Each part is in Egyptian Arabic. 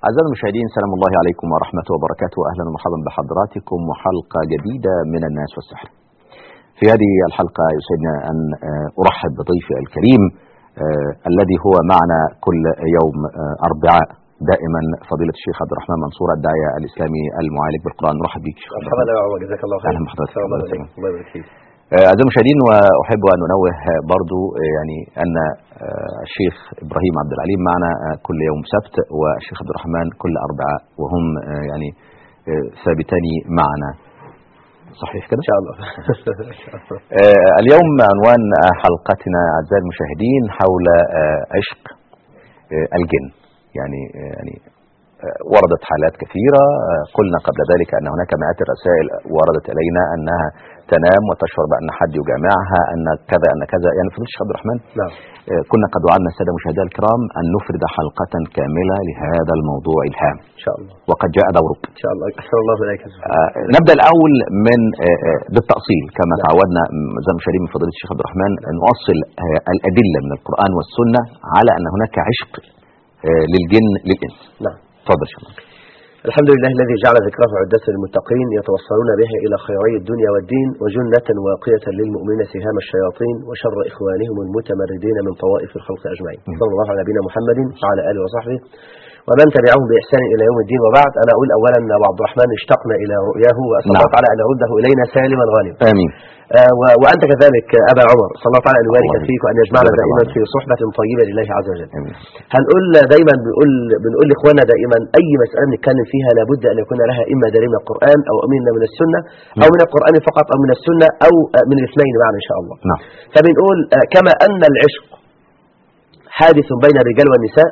أعزائي المشاهدين سلام الله عليكم ورحمة وبركاته أهلا ومرحبا بحضراتكم وحلقة جديدة من الناس والسحر في هذه الحلقة يسعدنا أن أرحب بضيفي الكريم الذي هو معنا كل يوم أربعاء دائما فضيلة الشيخ عبد الرحمن منصور الداعية الإسلامي المعالج بالقرآن مرحب بك شيخ مرحبا يا عمر جزاك الله خير أهلا بحضرتك الله يبارك فيك أعزائي المشاهدين وأحب أن أنوه برضو يعني أن الشيخ إبراهيم عبد العليم معنا كل يوم سبت والشيخ عبد الرحمن كل أربعاء وهم يعني ثابتان معنا صحيح كده؟ إن شاء الله اليوم عنوان حلقتنا أعزائي المشاهدين حول عشق الجن يعني يعني وردت حالات كثيرة قلنا قبل ذلك أن هناك مئات الرسائل وردت إلينا أنها تنام وتشعر بأن حد يجامعها أن كذا أن كذا يعني فضيلة الشيخ عبد الرحمن نعم كنا قد وعدنا السادة مشاهدينا الكرام أن نفرد حلقة كاملة لهذا الموضوع الهام إن شاء الله وقد جاء دورك إن شاء الله أحسن الله إليك آه نبدأ الأول من آه آه بالتأصيل كما نعم. تعودنا زي المشاهدين من فضيلة الشيخ عبد الرحمن أن نؤصل الأدلة من القرآن والسنة على أن هناك عشق للجن للإنس نعم تفضل شيخ الحمد لله الذي جعل ذكره عدة للمتقين يتوصلون بها إلى خيري الدنيا والدين وجنة واقية للمؤمنين سهام الشياطين وشر إخوانهم المتمردين من طوائف الخلق أجمعين صلى الله على نبينا محمد وعلى آله وصحبه ومن تبعهم بإحسان إلى يوم الدين وبعد أنا أقول أولا أن عبد الرحمن اشتقنا إلى رؤياه وأسأل الله تعالى أن يرده إلينا سالما غانما آمين آه وأنت كذلك أبا عمر صلى الله تعالى أن يبارك فيك وأن يجمعنا دائما في صحبة طيبة لله عز وجل آمين. هنقول دايما بنقول بنقول لإخواننا دائما أي مسألة نتكلم فيها لابد أن يكون لها إما دليل من القرآن أو إما من السنة أو من القرآن فقط أو من السنة أو من الاثنين معا إن شاء الله نعم فبنقول آه كما أن العشق حادث بين الرجال والنساء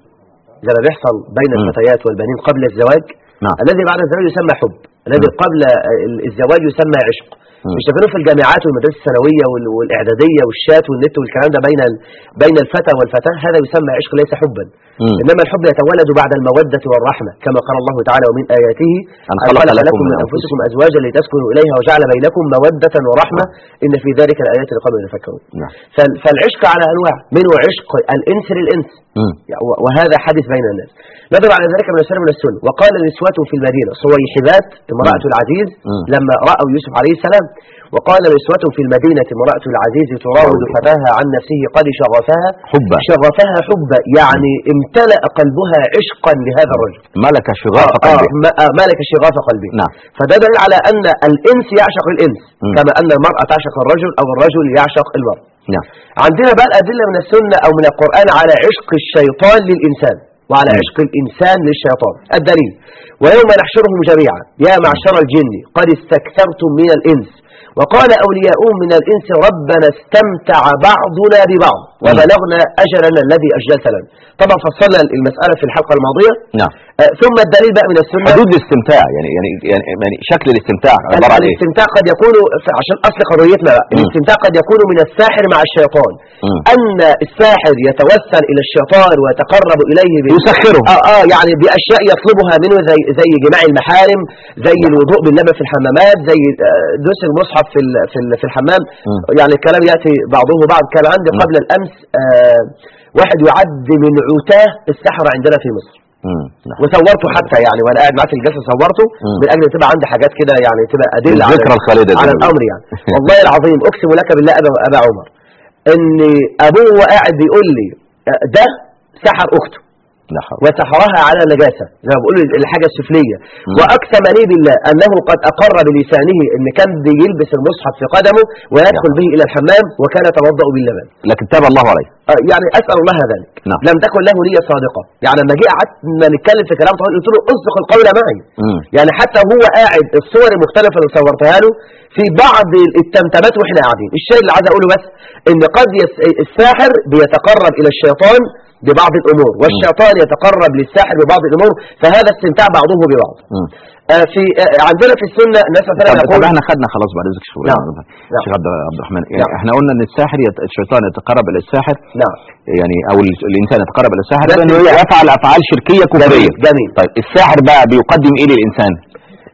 زي ما بيحصل بين مم. الفتيات والبنين قبل الزواج نعم. الذي بعد الزواج يسمى حب الذي مم. قبل الزواج يسمى عشق مم. مش شايفينه في الجامعات والمدارس الثانويه وال- والاعداديه والشات والنت والكلام ده بين ال- بين الفتى والفتاه هذا يسمى عشق ليس حبا مم. انما الحب يتولد بعد الموده والرحمه كما قال الله تعالى ومن اياته أن أن خلق خلق لكم لكم من من انفسكم ازواجا لتسكنوا اليها وجعل بينكم موده ورحمه ان في ذلك الايات لقوم يتفكرون نعم فال- فالعشق على انواع منه عشق الانس للانس مم. و- وهذا حدث بين الناس نظر على ذلك من السنة من السنة وقال نسوة في المدينة صويحبات امرأة مم. العزيز مم. لما رأوا يوسف عليه السلام وقال نسوة في المدينة امرأة العزيز تراود تراود. فتاها عن نفسه قد شغفها حبا شغفها حبا يعني امتلأ قلبها عشقا لهذا الرجل ملك شغاف آه، قلبه آه، ما- آه، ملك شغاف قلبه نعم فده دليل على أن الإنس يعشق الإنس مم. كما أن المرأة تعشق الرجل أو الرجل يعشق المرأة نعم عندنا بقى الأدلة من السنة أو من القرآن على عشق الشيطان للإنسان وعلى مم. عشق الإنسان للشيطان الدليل ويوم نحشرهم جميعا يا معشر الجن قد استكثرتم من الإنس وقال أولياؤهم من الإنس ربنا استمتع بعضنا ببعض وبلغنا أجلنا الذي أجلت لنا طبعا فصلنا المسألة في الحلقة الماضية نعم آه، ثم الدليل بقى من السنة حدود الاستمتاع يعني يعني يعني, يعني شكل الاستمتاع عبارة عن ايه؟ الاستمتاع قد يكون عشان اصل قضيتنا بقى مم. الاستمتاع قد يكون من الساحر مع الشيطان مم. ان الساحر يتوسل الى الشيطان ويتقرب اليه ب... يسخره اه اه يعني باشياء يطلبها منه زي زي جماع المحارم زي الوضوء باللبن في الحمامات زي آه، دوس المصحف في ال- في ال- في الحمام مم. يعني الكلام ياتي بعضه بعض كان عندي مم. قبل الامس آه واحد يعد من عتاه السحر عندنا في مصر مم. نعم. وصورته حتى يعني وانا قاعد معاه في الجلسه صورته مم. من اجل تبقى عندي حاجات كده يعني تبقى ادله على الذكرى الخالدة زي على ما بيقولوا. الامر يعني والله العظيم اقسم لك بالله ابا ابا عمر ان ابوه قاعد بيقول لي آه، ده سحر اخته لا حول وسحرها على نجاسه زي ما بيقولوا الحاجه السفليه مم. واقسم لي بالله انه قد اقر بلسانه ان كان بيلبس المصحف في قدمه ويدخل به الى الحمام وكان يتوضا باللبن لكن تاب الله عليه آه، يعني اسال الله ذلك نعم. لم تكن له نيه صادقه يعني لما جه قعدنا نتكلم في كلام طويل قلت له اصدق القول معي مم. يعني حتى هو قاعد الصور المختلفه اللي صورتها له في بعض التمتمات واحنا قاعدين الشيء اللي عايز اقوله بس ان قد يس... الساحر بيتقرب الى الشيطان ببعض الامور والشيطان يتقرب للساحر ببعض الامور فهذا استمتاع بعضه ببعض مم. آه في آه عندنا في السنه الناس مثلا طب يقول طب احنا خدنا خلاص بعد اذنك شيخ نعم. شيخ عبد عبد الرحمن يعني نعم. احنا قلنا ان الساحر يت... الشيطان يتقرب الى الساحر نعم يعني او ال- الانسان يتقرب الى الساحر ده لانه استمتاع. يفعل افعال شركيه كفريه جميل جميل طيب الساحر بقى بيقدم ايه للانسان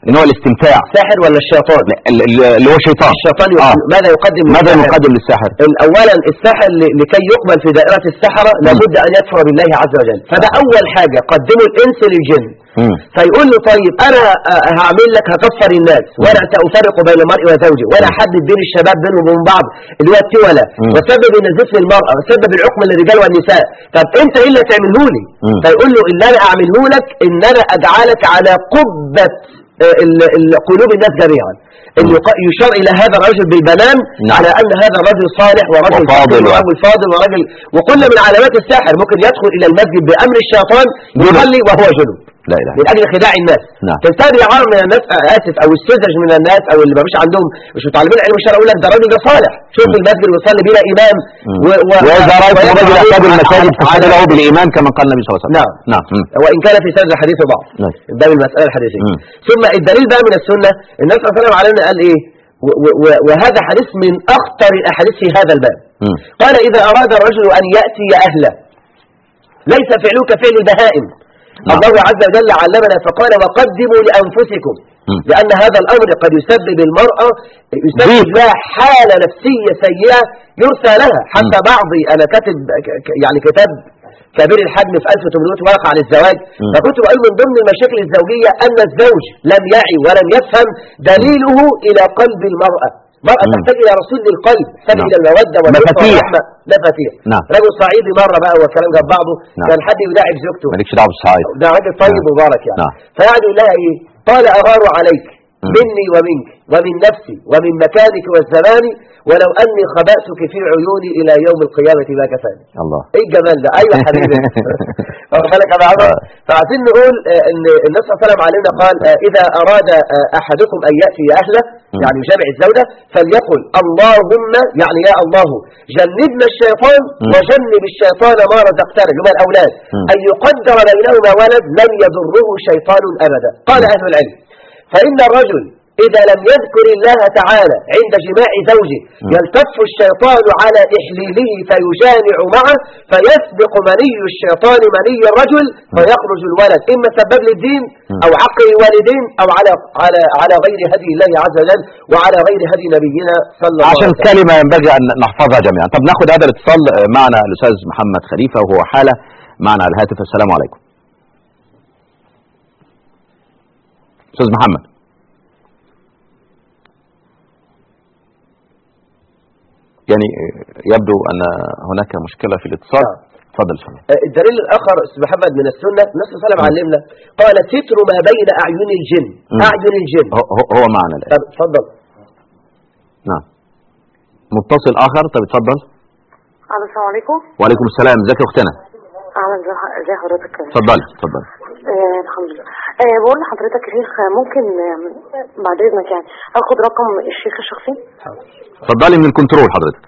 ان هو الاستمتاع الساحر ولا الشيطان ال- ال- اللي هو الشيطان الشيطان آه. يقدم ماذا يقدم ماذا للساحر؟ يقدم للساحر اولا الساحر ل- لكي يقبل في دائرة السحرة لابد ان يكفر بالله عز وجل فده اول حاجة قدموا الانس للجن مم. فيقول له طيب انا آه، هعمل لك هكفر الناس وانا سافرق بين المرء وزوجه وانا احدد بين الشباب بينهم وبين بعض اللي هو التولى مم. وسبب النزيف للمرأة وسبب العقم للرجال والنساء طب انت ايه اللي هتعمله لي مم. فيقول له اللي انا اعمله لك ان انا اجعلك على قبة آه، ال- ال- قلوب الناس جميعا ان يق- يشار الى هذا الرجل بالبنان نعم. على ان هذا الرجل صالح ورجل وفاضل فقير و- ورجل فاضل ورجل وكل من علامات الساحر ممكن يدخل الى المسجد بامر الشيطان جنب. يصلي وهو جنب لا اله من اجل خداع الناس نعم. تنتهي عار من الناس آه، اسف او السذج من الناس او اللي ما فيش عندهم مش متعلمين علم الشرع يقول لك ده الراجل ده صالح شوف مم. المسجد ويصلي بينا امام مم. و- و- واذا رايتم ويقرأ رجل عليه يحتاج على- المساجد على- فاشهدوا له بالايمان كما قال النبي صلى الله عليه وسلم نعم. نعم مم. وان كان في سند الحديث ضعف نعم. ده من المساله الحديثيه مم. ثم الدليل بقى من السنه النبي صلى الله عليه وسلم علينا قال ايه و- و- و- وهذا حديث من اخطر الاحاديث في هذا الباب مم. قال اذا اراد الرجل ان ياتي اهله ليس فعله كفعل البهائم نعم. الله عز وجل علمنا فقال وقدموا لانفسكم مم. لان هذا الامر قد يسبب المراه يسبب ضيق. لها حاله نفسيه سيئه يرثى لها حتى بعضي انا كاتب ك- ك- يعني كتاب كبير الحجم في 1800 ورقه عن الزواج مم. فكنت بقول من ضمن المشاكل الزوجيه ان الزوج لم يعي ولم يفهم دليله الى قلب المراه المرأة مم. تحتاج إلى رسول للقلب تحتاج نعم. إلى المودة واللطف مفاتيح. والرحمة مفاتيح نعم. رجل صعيدي مرة بقى والكلام جاب بعضه نعم. كان حد يلاعب زوجته مالكش دعوه بالصعايد ده راجل طيب نعم. مبارك يعني نعم. فيقعد يقول لها ايه قال اغار عليك مم. مني ومنك ومن نفسي ومن مكانك والزمان ولو اني خبأتك في عيوني الى يوم القيامه ما كفاني الله ايه الجمال ده ايوه حبيبي واخد بالك يا أبو عمر؟ آه. فعايزين نقول آه، ان النبي صلى الله عليه وسلم علمنا قال آه، اذا اراد آه، احدكم ان ياتي اهله مم. يعني يجامع الزوجه فليقل اللهم يعني يا الله جنبنا الشيطان مم. وجنب الشيطان ما رزقتنا اللي هم الاولاد مم. ان يقدر بينهما ولد لن يضره شيطان ابدا قال اهل العلم فان الرجل إذا لم يذكر الله تعالى عند جماع زوجه مم. يلتف الشيطان على إحليله فيجامع معه فيسبق مني الشيطان مني الرجل فيخرج الولد إما سبب للدين مم. أو عقل الوالدين أو على على على غير هدي الله عز وجل وعلى غير هدي نبينا صلى الله عشان عليه وسلم كلمة ينبغي أن نحفظها جميعا طب ناخد هذا الاتصال آه، معنا الأستاذ محمد خليفة وهو حالة معنا على الهاتف السلام عليكم أستاذ محمد يعني آه، يبدو أن هناك مشكلة في الاتصال نعم. تفضل سلام آه، الدليل الآخر أستاذ محمد من السنة النبي صلى الله عليه وسلم علمنا قال ستر ما بين أعين الجن مم. أعين الجن هو, هو- هو معنا الآن طب اتفضل نعم متصل آخر طب اتفضل الو السلام عليكم وعليكم السلام ازيك يا أختنا اهلا ازي- ازي حضرتك اتفضلي اتفضلي آه الحمد لله آه بقول لحضرتك يا شيخ آه، ممكن آه بعد اذنك يعني اخد رقم الشيخ الشخصي اتفضلي من الكنترول حضرتك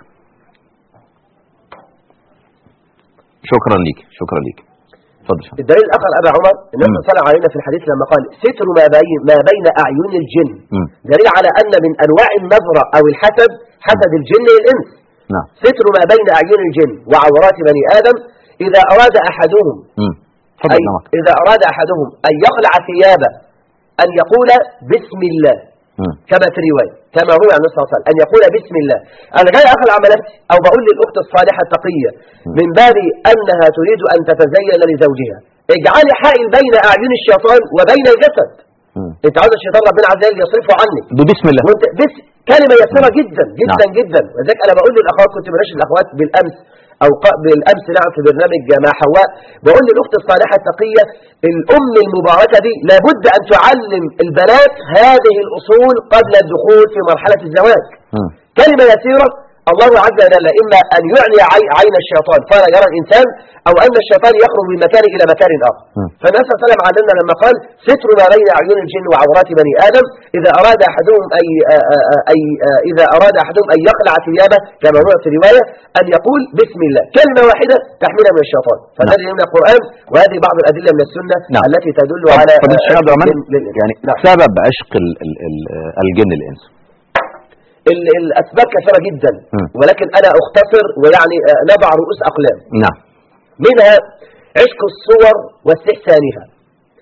شكرا ليك شكرا ليك اتفضل شكرا. الدليل الآخر أبا عمر النبي مم. صلى الله عليه وسلم علينا في الحديث لما قال ستر ما بين ما بين أعين الجن مم. دليل على أن من أنواع النظرة أو الحسد حسد الجن للإنس نعم ستر ما بين أعين الجن وعورات بني آدم إذا أراد أحدهم مم. اتفضل أي نعمك إذا أراد أحدهم أن يخلع ثيابه أن يقول بسم الله مم. كما في رواية كما روي عن النبي صلى الله عليه وسلم أن يقول بسم الله أنا جاي أخلع ملابسي أو بقول للأخت الصالحة التقية من باب أنها تريد أن تتزين لزوجها اجعلي حائل بين أعين الشيطان وبين الجسد مم. أنت عاوز الشيطان ربنا عز وجل يصرفه عنك بسم الله وانت بس كلمة يسيرة جدا جدا نعم. جدا وذلك أنا بقول للأخوات كنت بناشد الأخوات بالأمس أو ق- بالأمس نعم في برنامج مع حواء بقول للأخت الصالحة التقية الأم المباركة دي لابد أن تعلم البنات هذه الأصول قبل الدخول في مرحلة الزواج مم. كلمة يسيرة الله عز وجل إما أن يعلي عي- عين الشيطان فلا يرى الإنسان أو أن الشيطان يخرج من مكان إلى مكان آخر مم. فالنبي صلى الله عليه وسلم علمنا لما قال ستر ما بين أعين الجن وعورات بني آدم إذا أراد أحدهم أي, آ- آ- آ- أي آ- إذا أراد أحدهم أن يقلع ثيابه كما روى في رواية أن يقول بسم الله كلمة واحدة تحمينا من الشيطان فده نعم. من القرآن وهذه بعض الأدلة من السنة نعم. التي تدل طب على فضيلة الشيخ عبد الرحمن لل- لل- يعني نعم. سبب عشق ال ال ال الجن الإنس ال- الأسباب كثيرة جدا مم. ولكن أنا أختصر ويعني آه، نضع رؤوس أقلام نعم منها عشق الصور واستحسانها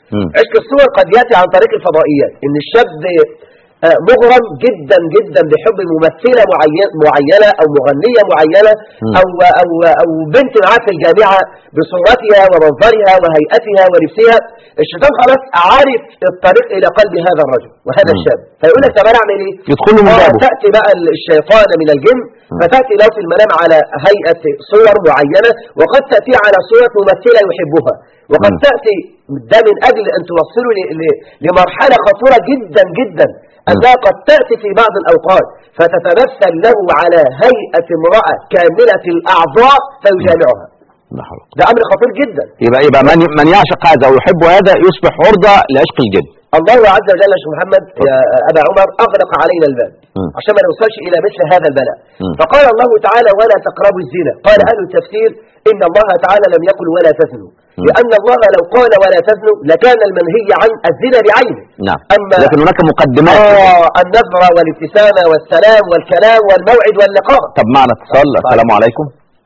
مم. عشق الصور قد يأتي عن طريق الفضائيات إن الشاب آه، مغرم جدا جدا بحب ممثلة معين- معينة أو مغنية معينة مم. أو, أو, أو بنت معاه في الجامعة بصورتها ومنظرها وهيئتها ولبسها الشيطان خلاص عارف الطريق إلى قلب هذا الرجل وهذا مم. الشاب فيقول لك طب أنا أعمل إيه؟ يدخل له من آه، بابه تأتي بقى الشيطان من الجن فتأتي له في المنام على هيئة صور معينة وقد تأتي على صورة ممثلة يحبها وقد مم. تأتي ده من أجل أن توصله ل- ل- لمرحلة خطورة جدا جدا أنها قد تأتي في بعض الأوقات فتتمثل له على هيئة امرأة كاملة الأعضاء فيجامعها لا حول. ده أمر خطير جدا يبقى يبقى من من يعشق هذا ويحب هذا يصبح عرضة لعشق الجن الله عز وجل يا شيخ محمد يا أبا عمر أغلق علينا الباب مم. عشان ما نوصلش إلى مثل هذا البلاء مم. فقال الله تعالى ولا تقربوا الزنا قال أهل التفسير إن الله تعالى لم يقل ولا تزنوا مم. لأن الله لو قال ولا تزنوا لكان المنهي عن الزنا بعينه نعم أما لكن هناك مقدمات آه النظرة والابتسامة والسلام والكلام والموعد واللقاء طب معنا اتصال السلام عليكم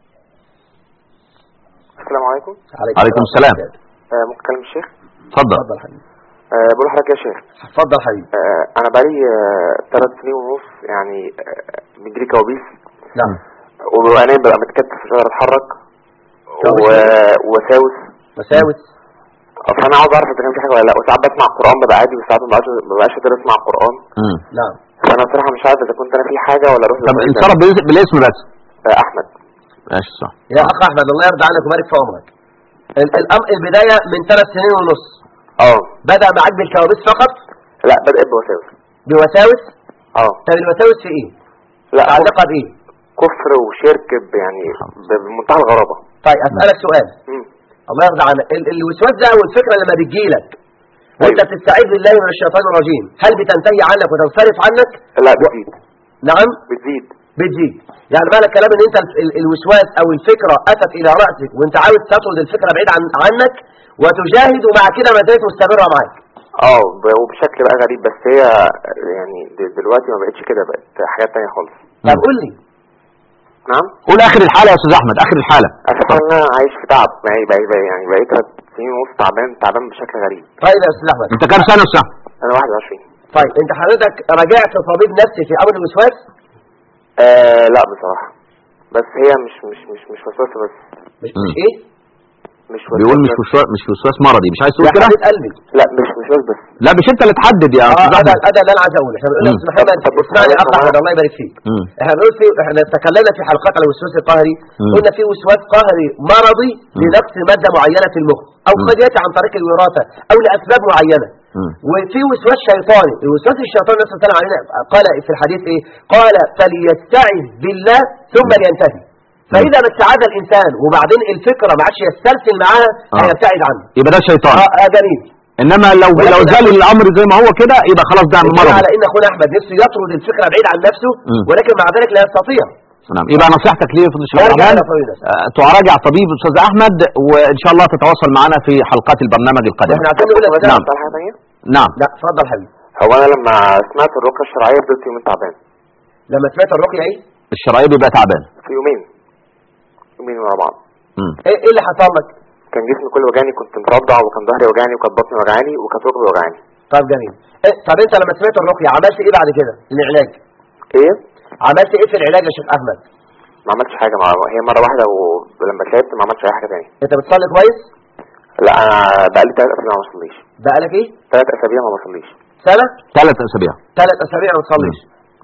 السلام عليكم عليكم السلام. آه ممكن اكلم الشيخ اتفضل اتفضل حبيبي آه بقول لحضرتك يا شيخ اتفضل حبيبي آه انا بقالي آه ثلاث سنين ونص يعني آه بيجيلي كوابيس نعم وببقى نايم ببقى متكتف مش قادر اتحرك كوابيس و- ووساوس مساوس فانا عاوز اعرف اذا كان في حاجه ولا لا وساعات بسمع قران ببقى عادي وساعات ما ببقاش ما ببقاش قادر اسمع قران مم. نعم فانا بصراحه مش عارف اذا كنت انا في حاجه ولا اروح طب للمريض ده. انصرف بالاسم- بالاسم بس آه احمد ماشي صح يا أخ أحمد الله يرضى عنك ويبارك في عمرك ال- الأم- البداية من ثلاث سنين ونص اه بدأ معاك بالكوابيس فقط لا بدات بوساوس بوساوس اه طب الوساوس في إيه؟ لا متعلقة بإيه؟ كفر وشرك ب- يعني ب- بمنتهى الغرابه طيب أسألك سؤال مم. الله يرضى عنك ال- الوسواس ده والفكرة لما بتجيلك وانت أيوة. بتستعيذ بالله من الشيطان الرجيم هل بتنتهي عنك وتنصرف عنك لا بتزيد نعم بتزيد بتزيد يعني معنى الكلام ان انت ال- ال- الوسواس او الفكرة اتت الى رأسك وانت عاوز تطرد الفكرة بعيد عن عنك وتجاهد ومع كده ما زالت مستمرة معاك اه ب- وبشكل بقى غريب بس هي يعني د- دلوقتي ما بقتش كده بقت حاجات تانية خالص طب قول لي نعم قول اخر الحالة يا استاذ احمد اخر الحالة اسف ان انا عايش في تعب يعني بقى بقى يعني بقيت ثلاث سنين ونص تعبان تعبان بشكل غريب طيب يا استاذ احمد انت كام سنة يا استاذ احمد انا 21 طيب انت حضرتك راجعت طبيب نفسي في امر الوسواس آه لا بصراحة بس هي مش مش مش مش وسوسة بس مش, مم. مش ايه مش وسوسة بيقول مش بس. وسواس مش وسواس مرضي مش عايز تقول يا كده حبيب قلبي لا مش مش وسوسة بس لا مش انت اللي تحدد يا اه استاذ هذا احمد هذا اللي انا عايز اقوله احنا بنقول يا مم. استاذ محمد طب بص اسمعني يا اخ معلش احمد معايا. الله يبارك فيك مم. احنا بنقول في احنا تكلمنا في حلقات على الوسواس القهري مم. قلنا في وسواس قهري مرضي لنقص ماده معينه في المخ او مم. قد ياتي عن طريق الوراثه او لاسباب معينه مم. وفي وسواس شيطاني الوسواس الشيطاني النبي صلى الله عليه وسلم قال في الحديث ايه قال فليستعذ بالله ثم لينتهي فاذا ما استعاذ الانسان وبعدين الفكره ما عادش يسترسل معاها آه. هيبتعد عنه يبقى ده شيطان اه آه، جميل انما لو ولكن لو زال أقول- الامر زي ما هو كده يبقى خلاص ده الدليل مرض على ان اخونا احمد نفسه يطرد الفكره بعيد عن نفسه مم. ولكن مع ذلك لا يستطيع نعم يبقى نصيحتك ليه يا فضل الشيخ أرجع الرحمن إلى فضيلة. آه، تراجع طبيب استاذ احمد وان شاء الله تتواصل معنا في حلقات البرنامج القادمه احنا عايزين نقول لك بس نعم. أسأل حاجة تانية نعم لا اتفضل حبيبي هو انا لما سمعت الرقية الشرعية فضلت يومين تعبان لما سمعت الرقيه ايه الشرايين بيبقى تعبان في يومين يومين ورا بعض مم. ايه إيه اللي حصل لك كان جسمي كله وجعني كنت مصدع وكان ظهري وجعني وكانت بطني وجعاني وكانت ركبي وجعاني طب جميل إيه طب انت لما سمعت الرقيه عملت ايه بعد كده العلاج ايه عملت ايه في العلاج يا شيخ احمد ما عملتش حاجة مع هي مرة واحدة ولما تعبت ما عملتش اي حاجة تانية انت بتصلي كويس لا انا بقالي ثلاث اسابيع ما بصليش بقالك ايه ثلاث اسابيع ما بصليش سنه ثلاث اسابيع ثلاث اسابيع ما تصليش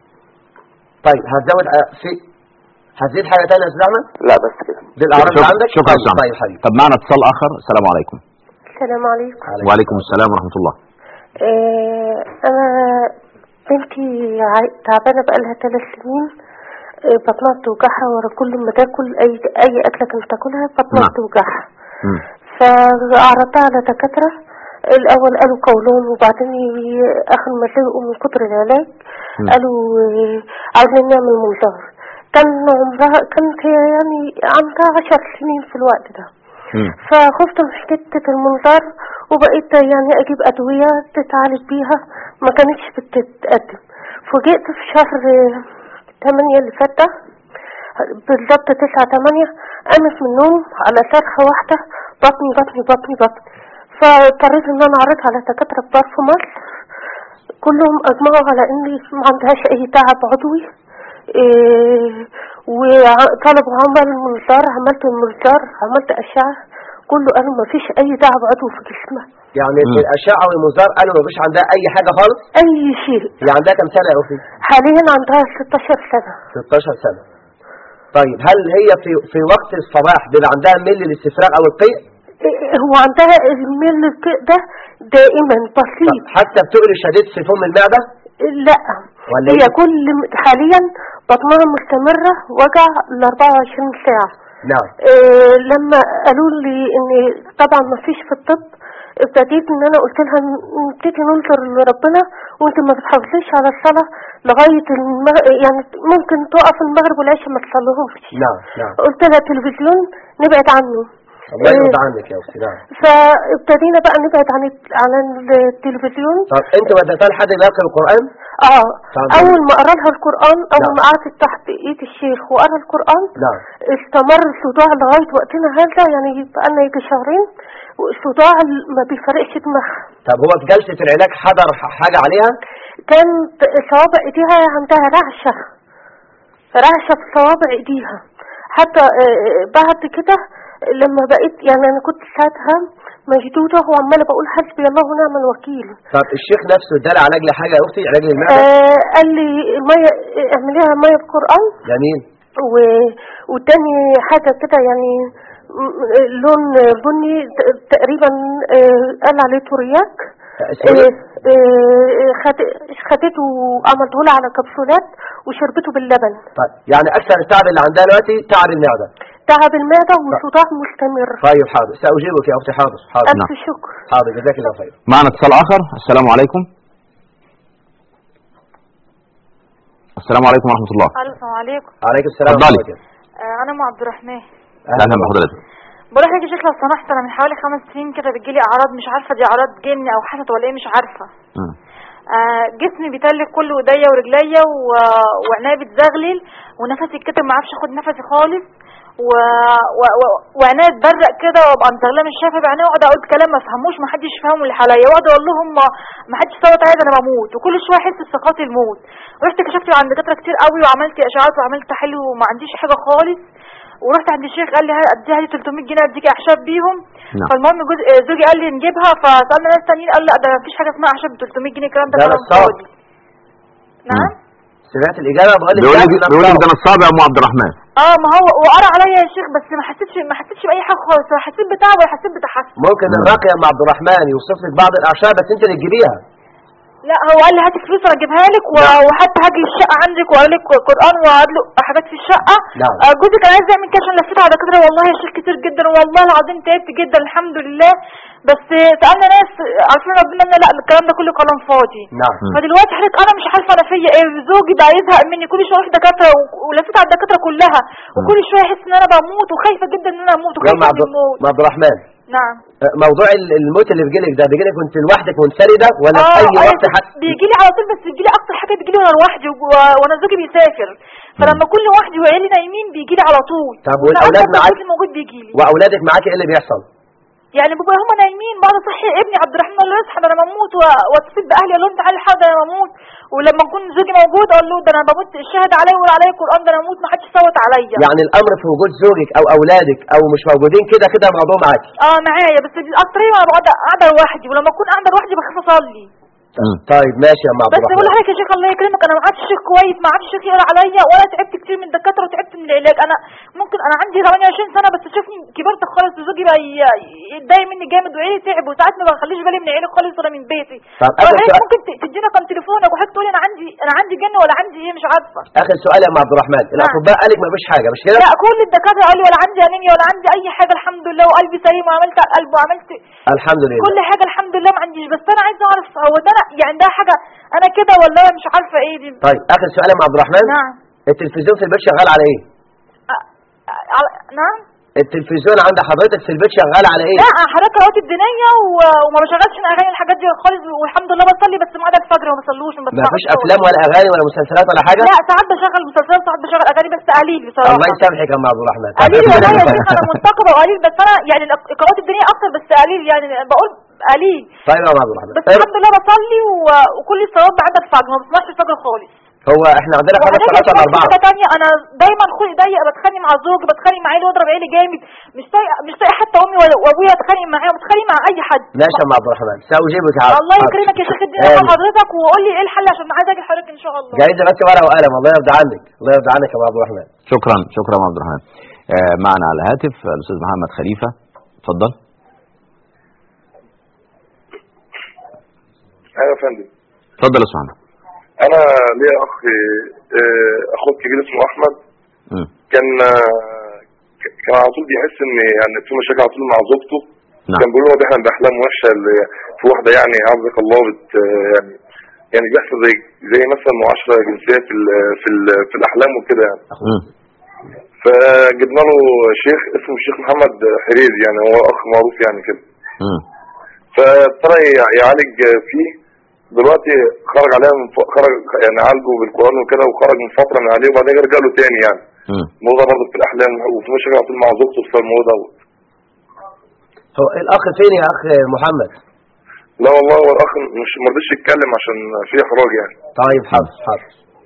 طيب هتزود ع- في هتزيد حاجه ثانيه يا استاذ احمد لا بس كده دي الاعراض اللي شكرا عندك شكرا طيب, يا أستاذ طيب أحمد. حبيبي طب معنا اتصال اخر السلام عليكم السلام عليكم وعليكم السلام ورحمه الله آه، انا بنتي عا- تعبانه بقالها ثلاث سنين آه، بطنها بتوجعها ورا كل ما تاكل اي اي اكله كانت تاكلها بطنها نعم. بتوجعها مم. فعرضتها على دكاتره الاول قالوا قولون وبعدين ي- اخر ما لقوا من كتر العلاج مم. قالوا آه، عاوزين نعمل منظار كان عمرها كانت هي يعني عندها عشر سنين في الوقت ده مم. فخفت من حتة المنظار وبقيت يعني أجيب أدوية تتعالج بيها ما كانتش بتتقدم فوجئت في شهر تمانية اللي فات ده بالظبط تسعة تمانية قامت من النوم على صرخة واحدة بطني بطني بطني بطني فاضطريت ان انا اعرض على دكاتره كبار في مصر كلهم اجمعوا على اني ما عندهاش اي تعب عضوي إيه وطلبوا عمل منظار عملت المنظار عملت اشعه كله قالوا ما فيش اي تعب عضوي في جسمها يعني مم. الاشعه والمنظار قالوا ما فيش عندها اي حاجه خالص اي شيء هي عندها كام سنه يا اختي حاليا عندها 16 سنه 16 سنه طيب هل هي في في وقت الصباح بيبقى عندها ميل للاستفراغ او القيء إيه هو عندها الميل ده دائما بسيط حتى بتقري شديد في فم المعده لا ولا هي إيه؟ كل حاليا بطنها مستمرة وجع ل 24 ساعة نعم إيه لما قالوا لي ان طبعا ما فيش في الطب ابتديت ان انا قلت لها نبتدي ننظر لربنا وانت ما بتحافظيش على الصلاة لغاية المغ... يعني ممكن تقف المغرب والعشاء ما تصليهمش نعم نعم قلت لها التلفزيون نبعد عنه الله يرضى إيه. عنك يا اختي نعم فابتدينا بقى نبعد عن الت- عن التلفزيون طب انت وديتها لحد ما يقرا القران اه طب. اول ما قرا لها القران اول نعم. ما قعدت تحت ايد الشيخ وقرا القران نعم استمر الصداع لغايه وقتنا هذا يعني بقالنا يجي شهرين والصداع ما بيفرقش دماغها طب هو في جلسه العلاج حضر ح- حاجه عليها كان صوابع ايديها عندها رعشه رعشه في صوابع ايديها حتى آه، بعد كده لما بقيت يعني انا كنت ساعتها مشدوده وعماله بقول حسبي الله ونعم الوكيل طب الشيخ نفسه ادالها علاج لحاجه يا اختي علاج للمعده آه قال لي ميه اعمليها ميه بقران جميل و... واداني حاجة كده يعني م- لون بني ت- تقريبا آه، قال عليه تورياك سوري آه، آه، خد- خدته وعملته لها على كبسولات وشربته باللبن طيب يعني اكثر التعب اللي عندها دلوقتي تعب المعده تعب المعدة وصداع مستمر طيب حاضر ساجيبك يا اختي حاضر حاضر ألف شكر حاضر جزاك الله خير معنا اتصال اخر السلام عليكم السلام عليكم ورحمه الله الو السلام عليكم عليكم السلام اتفضلي. ورحمة الله. آه انا ام عبد الرحمن اهلا بحضرتك بروح يا شيخ لو سمحت انا من حوالي خمس سنين كده بتجيلي اعراض مش عارفه دي اعراض جن او حسد ولا ايه مش عارفه مم. آه جسمي بيتلج كله ايديا ورجليا و- وعينيا بتزغلل ونفسي كده ما اعرفش اخد نفسي خالص و... و... و... وعينيا تبرق كده وابقى مزغلله مش شايفه بعينيا واقعد اقول كلام ما افهموش ما حدش يفهمه اللي حواليا واقعد اقول لهم ما- ما حدش صوت عايز انا بموت وكل شويه احس بسقاط الموت رحت كشفت عند دكاتره كتير قوي وعملت اشعاعات وعملت تحاليل وما عنديش حاجه خالص ورحت عند الشيخ قال لي ها- اديها لي 300 جنيه اديك اعشاب بيهم نعم. فالمهم جوز... آه، زوجي قال لي نجيبها فسالنا ناس تانيين قال لا ده مفيش حاجه اسمها اعشاب ب 300 جنيه الكلام ده ده كلام نصاب. فاضي نعم سمعت الاجابه بقول لك بيقول ده لك نصاب. بيقول لك ده نصاب يا ام عبد الرحمن اه ما هو وقرا عليا يا شيخ بس ما حسيتش ما حسيتش باي حاجه خالص ولا حسيت بتعب ولا حسيت بتحسن ممكن مم. الراقي يا ام عبد الرحمن يوصف لك بعض الاعشاب بس انت اللي تجيبيها لا هو قال لي هاتي فلوس انا اجيبها لك و... نعم. وحتى هاجي الشقه عندك واقول لك قران وهقعد له حاجات في الشقه نعم. آه جوزي كان عايز يعمل كده عشان لفيت على دكاتره والله يا شيخ كتير جدا والله العظيم تعبت جدا الحمد لله بس سالنا ناس عارفين ربنا ان لا الكلام ده كله كلام فاضي نعم مم. فدلوقتي حضرتك انا مش عارفه انا فيا ايه زوجي بقى يزهق مني كل شويه اروح دكاتره و- ولفيت على الدكاتره كلها وكل شويه احس ان انا بموت وخايفه جدا ان انا اموت يا ام وخايفه عبد من الموت أم عبد الرحمن نعم آه، موضوع ال- الموت اللي بيجيلك ده بيجيلك وانت لوحدك منفرده ولا في اه اي أيوة وقت حتى بيجي لي على طول بس بيجي لي اكتر حاجه بيجي لي وانا لوحدي و- وانا زوجي بيسافر فلما اكون لوحدي وعيالي نايمين بيجي لي على طول طب وساعات والأولاد برضه معاك؟ جوزي موجود بيجي لي واولادك معاك ايه اللي بيحصل يعني بابا هما نايمين بعد صحي ابني عبد الرحمن اقول له اصحى ده انا بموت و- واتصل باهلي اقول لهم تعالى الحق ده انا بموت ولما يكون زوجي موجود اقول له ده انا بموت الشاهد عليا ويقول عليا القران ده انا بموت ما حدش يصوت عليا يعني الامر في وجود زوجك او اولادك او مش موجودين كده كده الموضوع معاك اه معايا بس الاكتريه انا بقعد قاعده لوحدي ولما اكون قاعده لوحدي بخاف اصلي مم. طيب ماشي يا ام عبد بس بقول الرحمن لحضرتك يا شيخ الله يكرمك انا ما عادش شيخ كويس ما عادش شيخ يقرا عليا ولا تعبت كتير من الدكاتره وتعبت من العلاج انا ممكن انا عندي 28 سنه بس شوفني كبرت خالص وزوجي بقى ي- يتضايق مني جامد وعيلي تعب وساعات ما بخليش بالي من عيلي خالص ولا من بيتي طب اخر وحضرتك سؤال ممكن ت- تدينا كام تليفونك وحضرتك تقولي انا عندي انا عندي جن ولا عندي ايه مش عارفه اخر سؤال يا ام عبد الرحمن الاطباء قالك ما فيش حاجه مش كده لا كل الدكاتره قالوا لي ولا عندي انيميا ولا عندي اي حاجه الحمد لله وقلبي سليم وعملت على القلب وعملت الحمد لله كل حاجه الحمد لله ما عنديش بس انا عايزه اعرف هو ده انا يعني ده حاجه انا كده ولا انا مش عارفه ايه دي طيب اخر سؤال يا ام عبد الرحمن نعم التلفزيون في البيت شغال على ايه أ- أ- على- نعم التلفزيون عند حضرتك في البيت شغال على ايه لا حضرتك قنوات الدينيه و- وما بشغلش الاغاني الحاجات دي خالص والحمد لله بصلي بس ما عدا الفجر ما بصلوش ما ما بسمعش فيش خالص. افلام ولا اغاني ولا مسلسلات ولا حاجه لا ساعات بشغل مسلسلات ساعات بشغل اغاني بس قليل بصراحه الله يسامحك يا ام عبد الرحمن طيب، قليل والله يا طيب. شيخ انا منتقبه وقليل بس انا يعني الق- القنوات الدينيه اكتر بس قليل يعني بقول قليل طيب يا أم عبد الرحمن بس الحمد لله بصلي و- وكل الصلاه بعد الفجر ما بسمعش الفجر خالص هو احنا عندنا خمس وبعدين صلوات ولا في أربعة حاجه تانية انا دايما خلقي ضيق بتخانق مع زوجي بتخانق مع عيلي واضرب عيلي جامد مش طايقه مش طايقه حتى امي ولا- وابويا اتخانق معايا وبتخانق مع اي حد ماشي يا أم عبد الرحمن سأجيبك عاد الله يكرمك يا شيخ الدين آمين. على حضرتك وقول لي ايه الحل عشان عايز اجي لحضرتك ان شاء الله جايز بس ورقة وقلم الله يرضى عنك الله يرضى عنك يا أم عبد الرحمن شكرا شكرا يا عبد الرحمن آه، معنا على الهاتف الاستاذ محمد خليفه اتفضل ايوه يا فندم اتفضل يا استاذ محمد انا ليا اخ آه، اخوه الكبير اسمه احمد مم. كان آه، ك- كان على طول بيحس ان يعني في مشاكل على طول مع زوجته نعم. كان بيقول له هو بيحلم باحلام وحشه اللي في واحده يعني عزك الله بت آه، يعني يعني بيحصل زي زي مثلا معاشره جنسيه في ال في ال في الاحلام وكده يعني مم. فجبنا له شيخ اسمه الشيخ محمد حريزي يعني هو اخ معروف يعني كده مم. فابتدى يع- يعالج فيه دلوقتي خرج عليها من ف... خرج يعني عالجه بالقران وكده وخرج من فتره من عليه وبعدين رجع له تاني يعني مم. الموضوع برضه في الاحلام وفي مشاكل على طول مع زوجته في الموضوع دوت هو الأخ فين يا أخ محمد لا والله هو الاخ مش ما رضيش يتكلم عشان في احراج يعني طيب حاضر حاضر